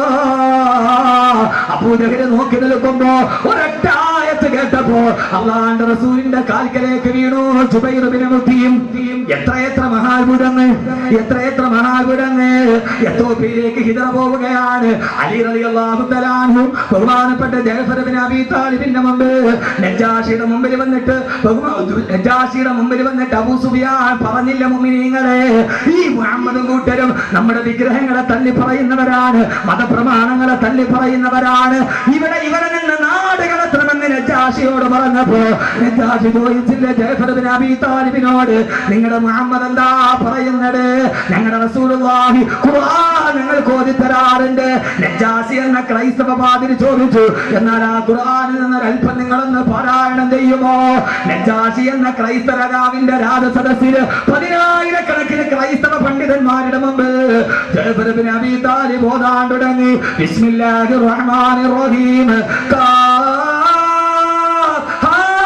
അബൂജഹൽ നോക്കി നിൽക്കുമ്പോ ഒരൊറ്റ ആയത്ത് കേട്ടപ്പോ അള്ളാന്റെ റസൂലിന്റെ കാൽക്കലേക്ക് വീണു ജുബൈർ ബിൻ മുത്തിയും എത്ര എത്ര മഹാത്ഭുതങ്ങൾ എത്ര എത്ര മഹാത്ഭുതങ്ങൾ എത്തോപ്യയിലേക്ക് ഹിതറ പോവുകയാണ് അലി റളിയല്ലാഹു തആലാഹു ബഹുമാനപ്പെട്ട ജഅഫർ ബിൻ അബീ താലിബിന്റെ മുമ്പിൽ നജാഷിയുടെ മുമ്പിൽ വന്നിട്ട് ബഹുമാ- നജാഷിയുടെ മുമ്പിൽ വന്നിട്ട് അബൂ സുഫിയാൻ പറഞ്ഞില്ല മുഅ്മിനീങ്ങളെ ഈ മുഹമ്മദും കൂട്ടരും നമ്മുടെ വിഗ്രഹങ്ങളെ തള്ളി പറയുന്നവരാണ് മതപ്രമാണങ്ങളെ തള്ളി പറയുന്നവരാണ് ഇവിടെ ഇവരെ നിന്ന് നാട് കടത്തണമെന്ന് നജാഷിയോട് പറഞ്ഞപ്പോ നജാഷി ചോദിച്ചില്ല ജഅഫർ ബിൻ അബീ താലിബിനോട് നിങ്ങളുടെ മുഹമ്മദ് എന്താ പറയുന്നത് ഞങ്ങളുടെ റസൂലുള്ളാഹി ഖുർആൻ ഞങ്ങൾക്ക് ഓതി തരാറുണ്ട് നജാസി എന്ന ക്രൈസ്തവ പാതിരി ചോദിച്ചു എന്നാൽ ആ ഖുർആനിൽ നിന്ന് അല്പം നിങ്ങളൊന്ന് പാരായണം ചെയ്യുമോ നജാസി എന്ന ക്രൈസ്തവ രാജാവിന്റെ രാജസദസ്സില് പതിനായിരക്കണക്കിന് ക്രൈസ്തവ പണ്ഡിതന്മാരുടെ മുമ്പ് ജഅഫർ ബിൻ അബീ താലിബ് ഓതാൻ തുടങ്ങി ബിസ്മില്ലാഹിർ റഹ്മാനിർ റഹീം കാ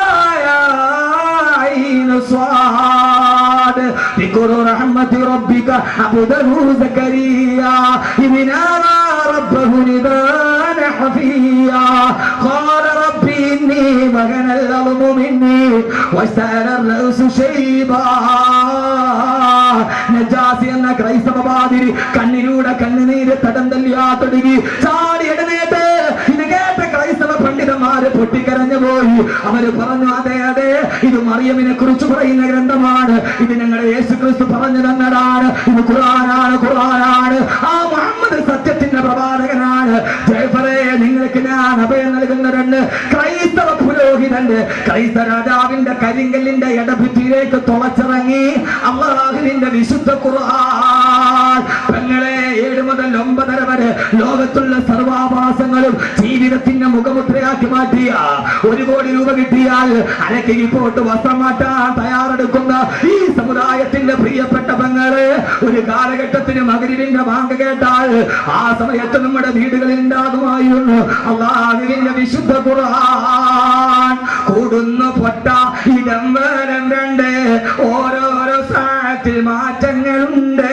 عين صاد ذكر رحمة ربك عبده زكريا إذ نادى ربه نداء خفيا قال ربي إني وهن الأرض مني واشتعل الرأس شيبا നജാസി എന്ന ക്രൈസ്തവ പാതിരി കണ്ണിലൂടെ കണ്ണുനീര് തടം തല്ലിയാ തുടങ്ങി ചാടി എഴുന്നേറ്റ് ഇത് കേട്ട ക്രൈസ്തവ പണ്ഡിതന്മാര് പൊട്ടിക്കരഞ്ഞു പോയി അവര് പറഞ്ഞു അതെ അതെ ഇത് മറിയമിനെ കുറിച്ച് പറയുന്ന ഗ്രന്ഥമാണ് ഇത് ഞങ്ങളുടെ യേശു ക്രിസ്തു പറഞ്ഞു തന്നതാണ് ഇത് ഖുർആനാണ് ഖുർആനാണ് ആ മുഹമ്മദ് സത്യത്തിന്റെ പ്രവാചകനാണ് ജയഫറെ നിങ്ങൾക്ക് ഞാൻ അഭയം നൽകുന്നതെന്ന് ക്രൈസ്തവ പുരോഹിതന്റെ ക്രൈസ്തവ രാജാവിന്റെ കരിങ്കല്ലിന്റെ ഇടഭിത്തിയിലേക്ക് തുളച്ചിറങ്ങി അള്ളാഹുവിന്റെ വിശുദ്ധ ഖുർആൻ പെങ്ങളെ ഏഴ് മുതൽ ഒമ്പതര വരെ ലോകത്തുള്ള സർവാഭാസങ്ങളും ജീവിതത്തിന്റെ മുഖമുദ്രയാക്കി മാറ്റിയ ഒരു കോടി രൂപ കിട്ടിയാൽ അരക്ക് പോട്ട് വസ്ത്രം മാറ്റാൻ തയ്യാറെടുക്കുന്ന ഈ സമുദായത്തിന്റെ പ്രിയപ്പെട്ട പെങ്ങളെ ഒരു കാലഘട്ടത്തിന് മകരിവിന്റെ വാങ്ക് കേട്ടാൽ ആ സമയത്ത് നമ്മുടെ വീടുകളിൽ ഉണ്ടാകുമായിരുന്നു അള്ളാഹുവിന്റെ വിശുദ്ധ ഖുർആൻ കൂടുന്നു പൊട്ട ഇടം വരം രണ്ട് ഓരോരോ സാഹത്തിൽ മാറ്റങ്ങളുണ്ട്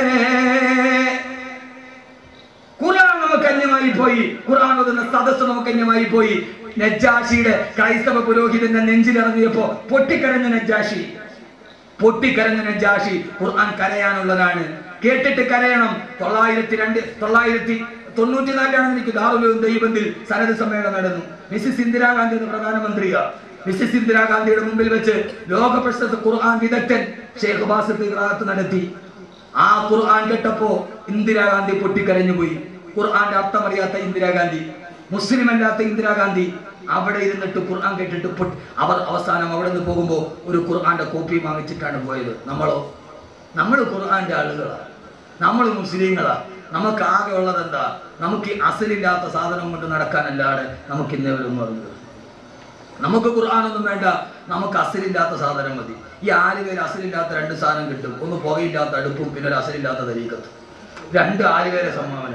ഖുർആൻ നമുക്ക് അന്യമായി പോയി ഖുർആൻ ഓതുന്ന സദസ്സ് നമുക്ക് അന്യമായി പോയി നജ്ജാഷിയുടെ ക്രൈസ്തവ പുരോഹിതന്റെ നെഞ്ചിലിറങ്ങിയപ്പോ പൊട്ടിക്കരഞ്ഞ നജ്ജാഷി പൊട്ടിക്കരഞ്ഞ നജ്ജാഷി ഖുർആൻ കരയാനുള്ളതാണ് കേട്ടിട്ട് കരയണം തൊള്ളായിരത്തി രണ്ട് തൊള്ളായിരത്തി തൊണ്ണൂറ്റിനാലിലാണ് എനിക്ക് ദാറുലും ദൈവത്തിൽ സനത് സമ്മേളനം നടന്നു മിസ്സിസ് ഇന്ദിരാഗാന്ധി എന്ന പ്രധാനമന്ത്രിയാ മിസ്സിസ് ഇന്ദിരാഗാന്ധിയുടെ മുമ്പിൽ വെച്ച് ലോക പ്രശസ്ത ഖുർആൻ വിദഗ്ധൻ ഷേഖ് ബാസിത്ത് ഖിറാഅത്ത് നടത്തി ആ ഖുർആൻ കേട്ടപ്പോ ഇന്ദിരാഗാന്ധി പൊട്ടിക്കരഞ്ഞു പോയി ഖുർആന്റെ അർത്ഥം അറിയാത്ത ഇന്ദിരാഗാന്ധി മുസ്ലിം അല്ലാത്ത ഇന്ദിരാഗാന്ധി അവിടെ ഇരുന്നിട്ട് ഖുർആൻ കേട്ടിട്ട് പൊട്ടി- അവർ അവസാനം അവിടെ നിന്ന് പോകുമ്പോ ഒരു ഖുർആന്റെ കോപ്പി വാങ്ങിച്ചിട്ടാണ് പോയത് നമ്മളോ നമ്മൾ ഖുർആന്റെ ആളുകളാ നമ്മൾ മുസ്ലിങ്ങളാ നമുക്ക് ആകെ ഉള്ളത് എന്താ നമുക്ക് ഈ അസലില്ലാത്ത സാധനം കൊണ്ട് നടക്കാനല്ലാതെ നമുക്ക് ഇന്നേവരും പറഞ്ഞത് നമുക്ക് ഖുർആാനൊന്നും വേണ്ട നമുക്ക് അസലില്ലാത്ത സാധനം മതി ഈ ആലുവയിൽ അസലില്ലാത്ത രണ്ട് സാധനം കിട്ടും ഒന്ന് പുകയില്ലാത്ത അടുപ്പും പിന്നെ ഒരു അസലില്ലാത്ത തരീക്കത്തും രണ്ട് ആലുവേലെ സംഭാവന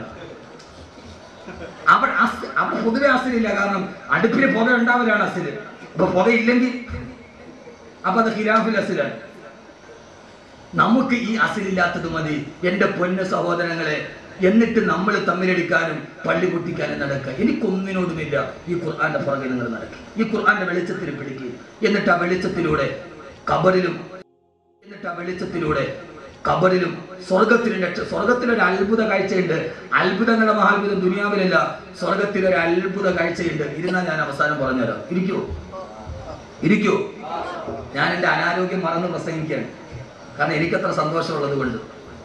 അവിടെ അസ് അവിടെ പൊതുവെ അസലില്ല കാരണം അടുപ്പിന് പുക ഉണ്ടാവലാണ് അസല് അപ്പൊ പുക ഇല്ലെങ്കിൽ അപ്പൊ അത് ഖിലാഫിൽ അസിലാണ് നമുക്ക് ഈ അസിലില്ലാത്തത് മതി എൻ്റെ പൊന്ന സഹോദരങ്ങളെ എന്നിട്ട് നമ്മൾ തമ്മിലടിക്കാനും പള്ളി പൊട്ടിക്കാനും നടക്കുക എനിക്കൊന്നിനോടുമില്ല ഈ ഖുർആന്റെ പുറകെ നിങ്ങൾ നടക്കുക ഈ ഖുർആന്റെ വെളിച്ചത്തിൽ പിടിക്കുക എന്നിട്ട് ആ വെളിച്ചത്തിലൂടെ കബറിലും എന്നിട്ട് ആ വെളിച്ചത്തിലൂടെ കബറിലും സ്വർഗത്തിലും രക്ഷ സ്വർഗത്തിലൊരു അത്ഭുത കാഴ്ചയുണ്ട് അത്ഭുതങ്ങളുടെ മഹാത്ഭുതം ദുനിയാവിലല്ല സ്വർഗത്തിലൊരു അത്ഭുത കാഴ്ചയുണ്ട് ഇരുന്നാൽ ഞാൻ അവസാനം പറഞ്ഞുതരാം ഇരിക്കൂ ഇരിക്കൂ ഞാൻ എൻ്റെ അനാരോഗ്യം മറന്ന് പ്രസംഗിക്കുകയാണ് കാരണം എനിക്കത്ര സന്തോഷമുള്ളത് കൊണ്ട്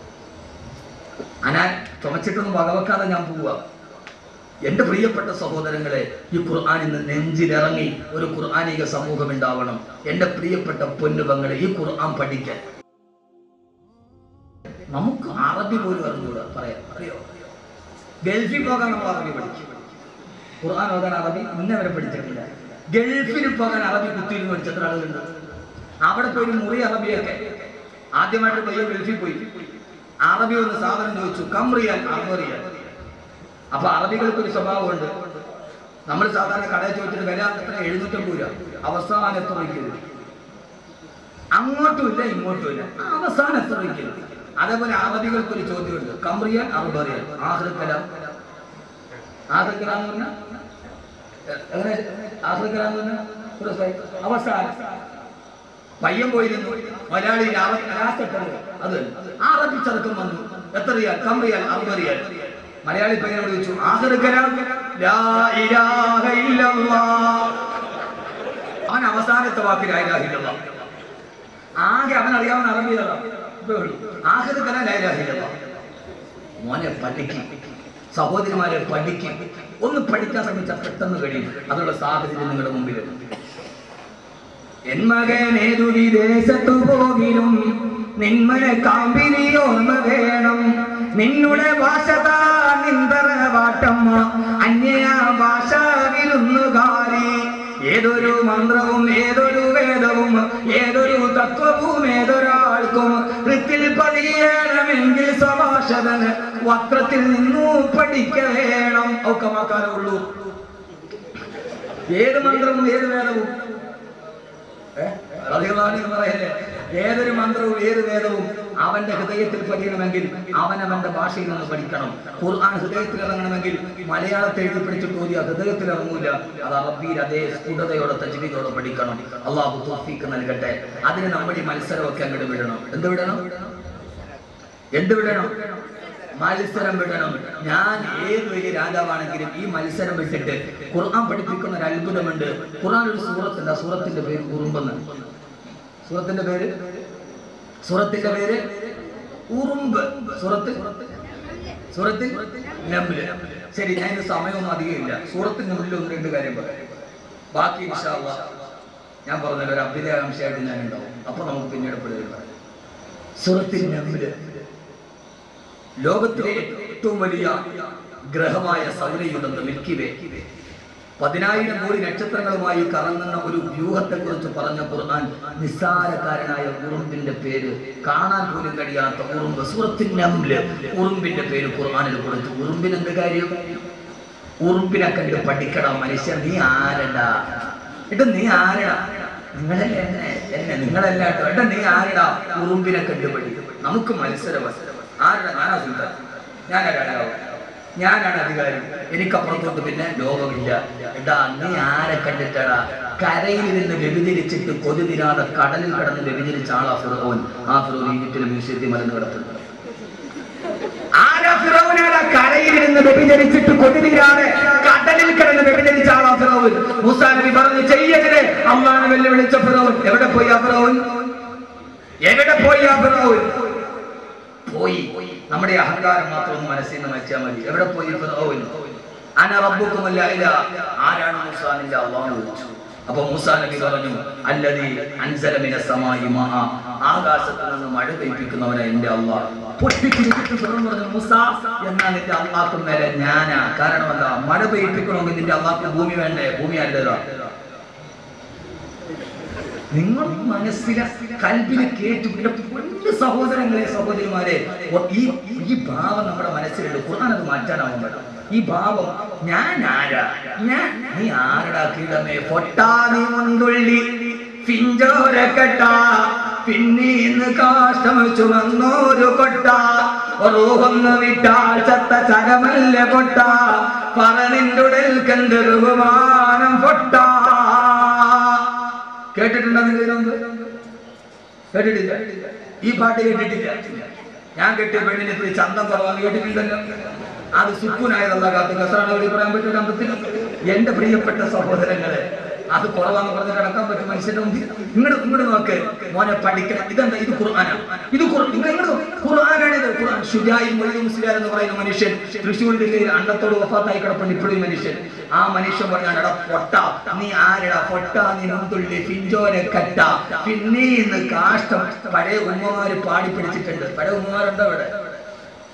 അനാ ചുമച്ചിട്ടൊന്നും വകവെക്കാതെ ഞാൻ പോവുക എന്റെ പ്രിയപ്പെട്ട സഹോദരങ്ങളെ ഈ ഖുർആൻ ഇന്ന് നെഞ്ചിലിറങ്ങി ഒരു ഖുർആാനിക സമൂഹം ഉണ്ടാവണം എന്റെ പ്രിയപ്പെട്ട പൊന്നുപങ്ങളെ ഈ ഖുർആൻ പഠിക്കാൻ നമുക്ക് അറബി അറബി പോലും അറിഞ്ഞൂടാ പറയാം അറിയോ ഗൾഫിൽ പോകാൻ നമ്മൾ അറബി പഠിക്കും ഖുർആൻ ഓതാൻ അറബി ഇന്നേ വരെ പഠിച്ചിട്ടില്ല ഗൾഫിൽ പോകാൻ അറബി കുത്തിയിരുന്ന് പഠിച്ച എത്ര ആളുകളുണ്ട് അവിടെ പോയി ഒരു മുറി അറബിയൊക്കെ ആദ്യമായിട്ട് പയ്യൻ ഗൾഫിൽ പോയി അറബി ഒന്ന് സാധനം ചോദിച്ചു കമ്രിയാൻ അറുപറിയാൻ അപ്പൊ അറബികൾക്ക് ഒരു സ്വഭാവമുണ്ട് നമ്മൾ സാധാരണ കടയിൽ ചോദിച്ചിട്ട് വില എത്ര എഴുന്നൂറ്റമ്പത് രൂപ അവസാനം എത്ര വയ്ക്കരുത് അങ്ങോട്ടും ഇല്ല ഇങ്ങോട്ടും ഇല്ല അവസാനം എത്ര വയ്ക്കരുത് അതേപോലെ അറബികൾക്ക് ഒരു ചോദ്യമുണ്ട് കമ്രിയാൻ അറുപറിയാൻ ആഹ്ലക്കലാം ആഹ്ലക്കലാം എന്ന് പറഞ്ഞാൽ എങ്ങനെ ആഹ്ലക്കലാം എന്ന് പറഞ്ഞാൽ ഒരു സ്വയം. അവസാനം പയ്യൻ പോയിരുന്നു മലയാളി ലാസ്റ്റെട്ടത് അത് ആ അറബി ചെറുക്കം വന്നു എത്രയാൽ കമ്രിയാൽ അറുപറിയാൽ മലയാളി പയ്യനോട് ചോദിച്ചു ആഹ്ലക്കലാം ലാ ഇലാഹ ഇല്ലല്ലാഹ് അവൻ അവസാനത്തെ വാക്ക് ലൈലാഹില്ല ആകെ അവൻ അറിയാവുന്ന അറബിയല്ല ആഹൃതക്കല ലൈലാഹില്ല മോനെ പഠിക്കും സഹോദരിമാരെ പഠിക്കും ഒന്ന് പഠിക്കാൻ ശ്രമിച്ചാൽ പെട്ടെന്ന് കഴിയും അതിനുള്ള സാഹചര്യം നിങ്ങളുടെ മുമ്പിലുണ്ട് എൻ മകനേതു വിദേശത്തു പോകിലും നിന്മനെ കാമ്പിനി ഓർമ്മ വേണം നിന്നുടെ ഭാഷ നിന്തറ വാട്ടമ്മ അന്യ ഭാഷ വിരുന്നുകാരി ഏതൊരു മന്ത്രവും ഏതൊരു വേദവും ഏതൊരു തത്വവും ഏതൊരാൾക്കും വൃത്തിൽ പതിയണമെങ്കിൽ സഭാഷകന് വക്രത്തിൽ നിന്നു പഠിക്ക വേണം ഒക്കെ മാക്കാനേ ഉള്ളൂ ഏത് മന്ത്രവും ഏത് വേദവും ഏ? റളിയല്ലാഹു അൻഹു പറയല്ലേ ഏതൊരു മന്ത്രവും ഏത് വേദവും അവന്റെ ഹൃദയത്തിൽ പഠിക്കണമെങ്കിൽ അവൻ അവന്റെ ഭാഷയിൽ നിന്ന് പഠിക്കണം ഖുർആൻ ഹൃദയത്തിൽ ഇറങ്ങണമെങ്കിൽ മലയാളത്തെ എഴുതി പിടിച്ചിട്ട് ഓതി ആ ഹൃദയത്തിൽ ഇറങ്ങൂല അത് അറബിയിൽ അതേ സ്ഫുടതയോടെ തജ്വീദോടെ പഠിക്കണം അള്ളാഹു തോഫീക്ക് നൽകട്ടെ അതിന് നമ്മുടെ ഈ മത്സരമൊക്കെ അങ്ങോട്ട് വിടണം എന്ത് വിടണം എന്ത് വിടണം മത്സരം വിടണം ഞാൻ ഏത് വലിയ രാജാവാണെങ്കിലും ഈ മത്സരം വിട്ടിട്ട് ഖുർആൻ പഠിപ്പിക്കുന്ന ഒരു അത്ഭുതമുണ്ട് ഖുർആൻ ഒരു സൂറത്തുണ്ട് ആ സൂറത്തിന്റെ പേര് ഉറുമ്പെന്ന് സൂറത്തിന്റെ പേര് സൂറത്തിന്റെ പേര് ഉറുമ്പ് സൂറത്ത് സൂറത്തിൽ നമ്ല് ശരി ഞാൻ ഇത് സമയമൊന്നും അധികമില്ല സൂറത്തിൽ നമ്ലിൽ ഒന്ന് രണ്ട് കാര്യം പറയാം ബാക്കി ഇൻഷാ അല്ലാഹ് ഞാൻ പറഞ്ഞല്ലോ ഒരു അഭ്യുദയാംശമായിട്ട് ഞാൻ ഉണ്ടാവും അപ്പൊ നമുക്ക് പിന്നീട് പിള്ളേർ പറയാം സൂറത്തിൽ നമ്ല് ലോകത്തിലെ ഏറ്റവും വലിയ ഗ്രഹമായ സൗരയുഗം മിൽക്കി വേ പതിനായിരം കോടി നക്ഷത്രങ്ങളുമായി കറങ്ങുന്ന ഒരു വ്യൂഹത്തെ കുറിച്ച് പറഞ്ഞ ഖുർആൻ നിസ്സാരക്കാരനായ ഉറുമ്പിന്റെ പേര് കാണാൻ പോലും കഴിയാത്ത ഉറുമ്പ് സൂറത്തിൻ നംല് ഉറുമ്പിന്റെ പേര് ഖുർആനിൽ കൊടുത്തു ഉറുമ്പിന് എന്ത് കാര്യം ഉറുമ്പിനെ കണ്ട് പഠിക്കണം മനുഷ്യൻ നീ ആരടാ ഇത് നീ ആരടാ നിങ്ങളല്ലേ എന്നെ എന്നെ നിങ്ങളല്ല കേട്ടോ ഏട്ടാ നീ ആരടാ ഉറുമ്പിനെ കണ്ട് പഠിക്കും നമുക്ക് മത്സരം ആരടാ ഞാനാ സുൽത്താൻ ഞാനാ രാജാവ് ഞാനാണ് അധികാരി എനിക്കപ്പുറത്തോട്ട് പിന്നെ ലോകമില്ല എടാ നീ ആരെ കണ്ടിട്ടടാ കരയിൽ നിന്ന് വ്യഭിചരിച്ചിട്ട് കൊതി തിരാതെ കടലിൽ കടന്ന് വ്യഭിചരിച്ച ആളാ ഫിറോൻ ആ ഫിറോൻ ഈജിപ്തിലെ മ്യൂസിയത്തിൽ മലന്ന് കിടത്തുന്നത് ആരാ ഫിറോനാണ് കരയിൽ നിന്ന് വ്യഭിചരിച്ചിട്ട് കൊതിരാതെ കടലിൽ കിടന്ന് വ്യഭിചരിച്ച ആളാ ഫിറോൻ മൂസാ നബി പറഞ്ഞു ചെയ്യരുത് അള്ളാഹ് വെല്ലുവിളിച്ച ഫിറോൻ എവിടെ പോയി ആ ഫിറോൻ എവിടെ പോയി ആ ഫിറോൻ പോയി നമ്മുടെ അഹങ്കാരം മാത്രം ഒന്ന് മനസ്സിൽ നിന്ന് വെച്ചാൽ മതി എവിടെ പോയി ഫിറോൻ അന റബ്ബുക്കുമല്ല ഇല ആരാണ് മൂസാ നിന്റെ അള്ളാഹു വിളിച്ചു അപ്പൊ മൂസാ നബി പറഞ്ഞു അല്ലതി അൻസലമിന സമായി മഹ ആകാശത്ത് നിന്ന് മഴ പെയ്പ്പിക്കുന്നവനെ എന്റെ അള്ളാഹ് പൊട്ടിച്ചിരിച്ചിട്ട് ഫിറോൻ പറഞ്ഞു മൂസ എന്നാ നിന്റെ അള്ളാഹ്ക്ക് മേലെ ഞാനാ കാരണം എന്താ മഴ പെയ്പ്പിക്കണമെങ്കിൽ നിന്റെ അള്ളാഹ്ക്ക് ഭൂമി വേണ്ടേ ഭൂമി ആരുടേതാ നിങ്ങൾ മനസ്സിലെ കൽബിനെ കേട്ടു പിന്നെ പൊന്നു സഹോദരങ്ങളെ സഹോദരിമാരെ ഒ- ഈ ഈ ഭാവം നമ്മുടെ മനസ്സിലുണ്ട് ഖുർആൻ അത് മാറ്റാനാവും വേണം ഈ ഭാവം ഞാൻ ആരാ ഞാൻ നീ ആരടാ കീടമേ പൊട്ടാ നീ മുന്തുള്ളി പിഞ്ചോര കെട്ട പിന്നീന്ന് കാഷ്ടം ചുമന്നോരു കൊട്ട റൂഹൊന്ന് വിട്ടാൽ ചത്ത ചരമല്ല കൊട്ട പറനിന്റുടൽ കണ്ട് ബഹുമാനം പൊട്ട കേട്ടിട്ടുണ്ടോ നിങ്ങൾ ഇതിനു മുമ്പ് കേട്ടിട്ടില്ല ഈ പാട്ട് കേട്ടിട്ടില്ല ഞാൻ കെട്ടിയ പെണ്ണിനെ പോയി ചന്തം കുറവാന്ന് കേട്ടിട്ടുണ്ടല്ലോ അത് സുക്കൂനായതല്ല കാത്തു കസറാണ് ഇവിടെ പറയാൻ പറ്റില്ല അമ്പത്തിൽ എന്റെ പ്രിയപ്പെട്ട സഹോദരങ്ങളെ അത് കുറവാന്ന് പറഞ്ഞ് കിടക്കാൻ പറ്റും മനുഷ്യന്റെ മുമ്പിൽ ഇങ്ങോട്ട് ഇങ്ങോട്ട് നോക്ക് മോനെ പഠിക്കണം ഇതെന്താ ഇത് ഖുർആനാ ഇത് ഖുർ- നിങ്ങൾ ഇങ്ങോട്ട് നോക്ക്. ഖുർആനാണ് ഇത് ഖുർആൻ ഷുജായി മൊയ്തു മുസ്ലിയാർ എന്ന് പറയുന്ന മനുഷ്യൻ തൃശ്ശൂർ ജില്ലയിൽ അണ്ടത്തോട് വഫാത്തായി കിടപ്പുണ്ട് ഇപ്പോഴും ഈ മനുഷ്യൻ ആ മനുഷ്യൻ പറഞ്ഞാണ് എടാ പൊട്ട നീ ആരെടാ പൊട്ട നീ മുന്തുള്ളി പിഞ്ചോര കട്ട പിന്നീന്ന് കാഷ്ടം പഴയ ഉമ്മമാര് പാടി പിടിച്ചിട്ടുണ്ട് പഴയ ഉമ്മമാരുണ്ടോ ഇവിടെ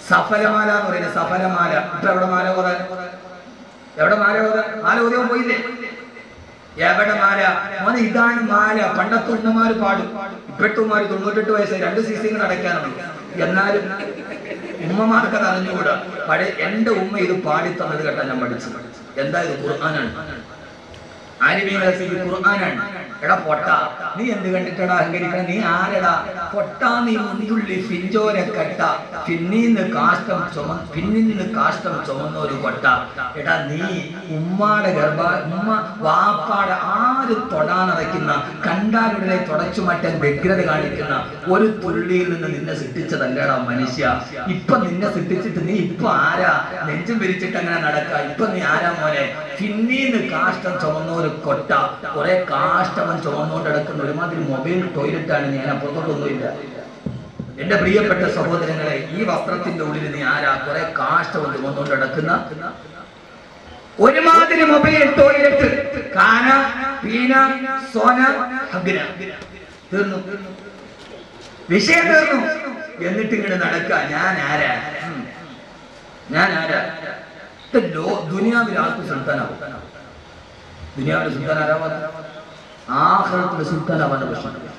സഫലമാല എന്ന് പറയുന്നത് സഫലമാല ഇപ്പൊ എവിടെ മാല ഓതാൻ എവിടെ മാല ഓതാൻ മാല ഓതിയാൻ പോയില്ലേ എവിടെ മാല മോനെ ഇതാണ് മാല പണ്ടത്തെ ഉമ്മമാര് പാടും ഇപ്പോഴത്തെ ഉമ്മമാര് തൊണ്ണൂറ്റെട്ട് വയസ്സായി രണ്ട് സീസിങ്ങൾ അടയ്ക്കാനുണ്ട് എന്നാലും ഉമ്മമാർക്ക് അത് അറിഞ്ഞുകൂടാ പഴയ എന്റെ ഉമ്മ ഇത് പാടി തന്നത് കേട്ടാ ഞാൻ പഠിച്ചത് എന്താ ഇത് ഖുർആനാണ് ആലിമീങ്ങളെ സ്ഥിതി ഖുർആനാണ് എടാ പൊട്ട നീ എന്ത് കണ്ടിട്ടടാ അഹങ്കരിക്കണ നീ ആരടാ പൊട്ട നീ മുന്തുള്ളി ഫിഞ്ചോര കട്ട പിന്നീന്ന് കാഷ്ടം ചുമ പിന്നിന്ന് കാഷ്ടം ചുമന്ന ഒരു കൊട്ട എടാ നീ ഉമ്മാടെ ഗർഭ ഉമ്മ വാപ്പാടെ ആര് തൊടാനറയ്ക്കുന്ന കണ്ടാലുടനെ തുടച്ചു മാറ്റാൻ വ്യഗ്രത കാണിക്കുന്ന ഒരു തുള്ളിയിൽ നിന്ന് നിന്നെ സൃഷ്ടിച്ചതല്ലടാ മനുഷ്യ ഇപ്പൊ നിന്നെ സൃഷ്ടിച്ചിട്ട് നീ ഇപ്പൊ ആരാ നെഞ്ചും വിരിച്ചിട്ട് അങ്ങനെ നടക്ക ഇപ്പൊ നീ ആരാ മോനെ പിന്നീന്ന് കാഷ്ടം ചുമന്ന ഒരു കൊട്ട കുറെ കാഷ്ടവൻ ചുമന്നുകൊണ്ട് നടക്കുന്ന ഒരുമാതിരി മൊബൈൽ ടോയ്ലറ്റ് ആണ് ഞാൻ അപ്പുറത്തോട്ടൊന്നുമില്ല എന്റെ പ്രിയപ്പെട്ട സഹോദരങ്ങളെ ഈ വസ്ത്രത്തിന്റെ ഉള്ളിൽ നീ ആരാ കുറെ കാഷ്ടവൻ ചുമന്നുകൊണ്ട് നടക്കുന്ന ഒരുമാതിരി മൊബൈൽ ടോയ്ലറ്റ് കാന പീന സോന ഹഗ്ന തീർന്നു വിഷയം തീർന്നു എന്നിട്ട് ഇങ്ങനെ നടക്കുക ഞാൻ ആരാ ഉം. ഞാൻ ആരാ ഇത് ലോ ദുനിയാവിൽ ആർക്ക് സുൽത്താനാവും ദുനിയാവിലെ സുൽത്താൻ ആരാവാ ആഹ്റത്തിലെ സുൽത്താനാവാൻ പ്രശ്നം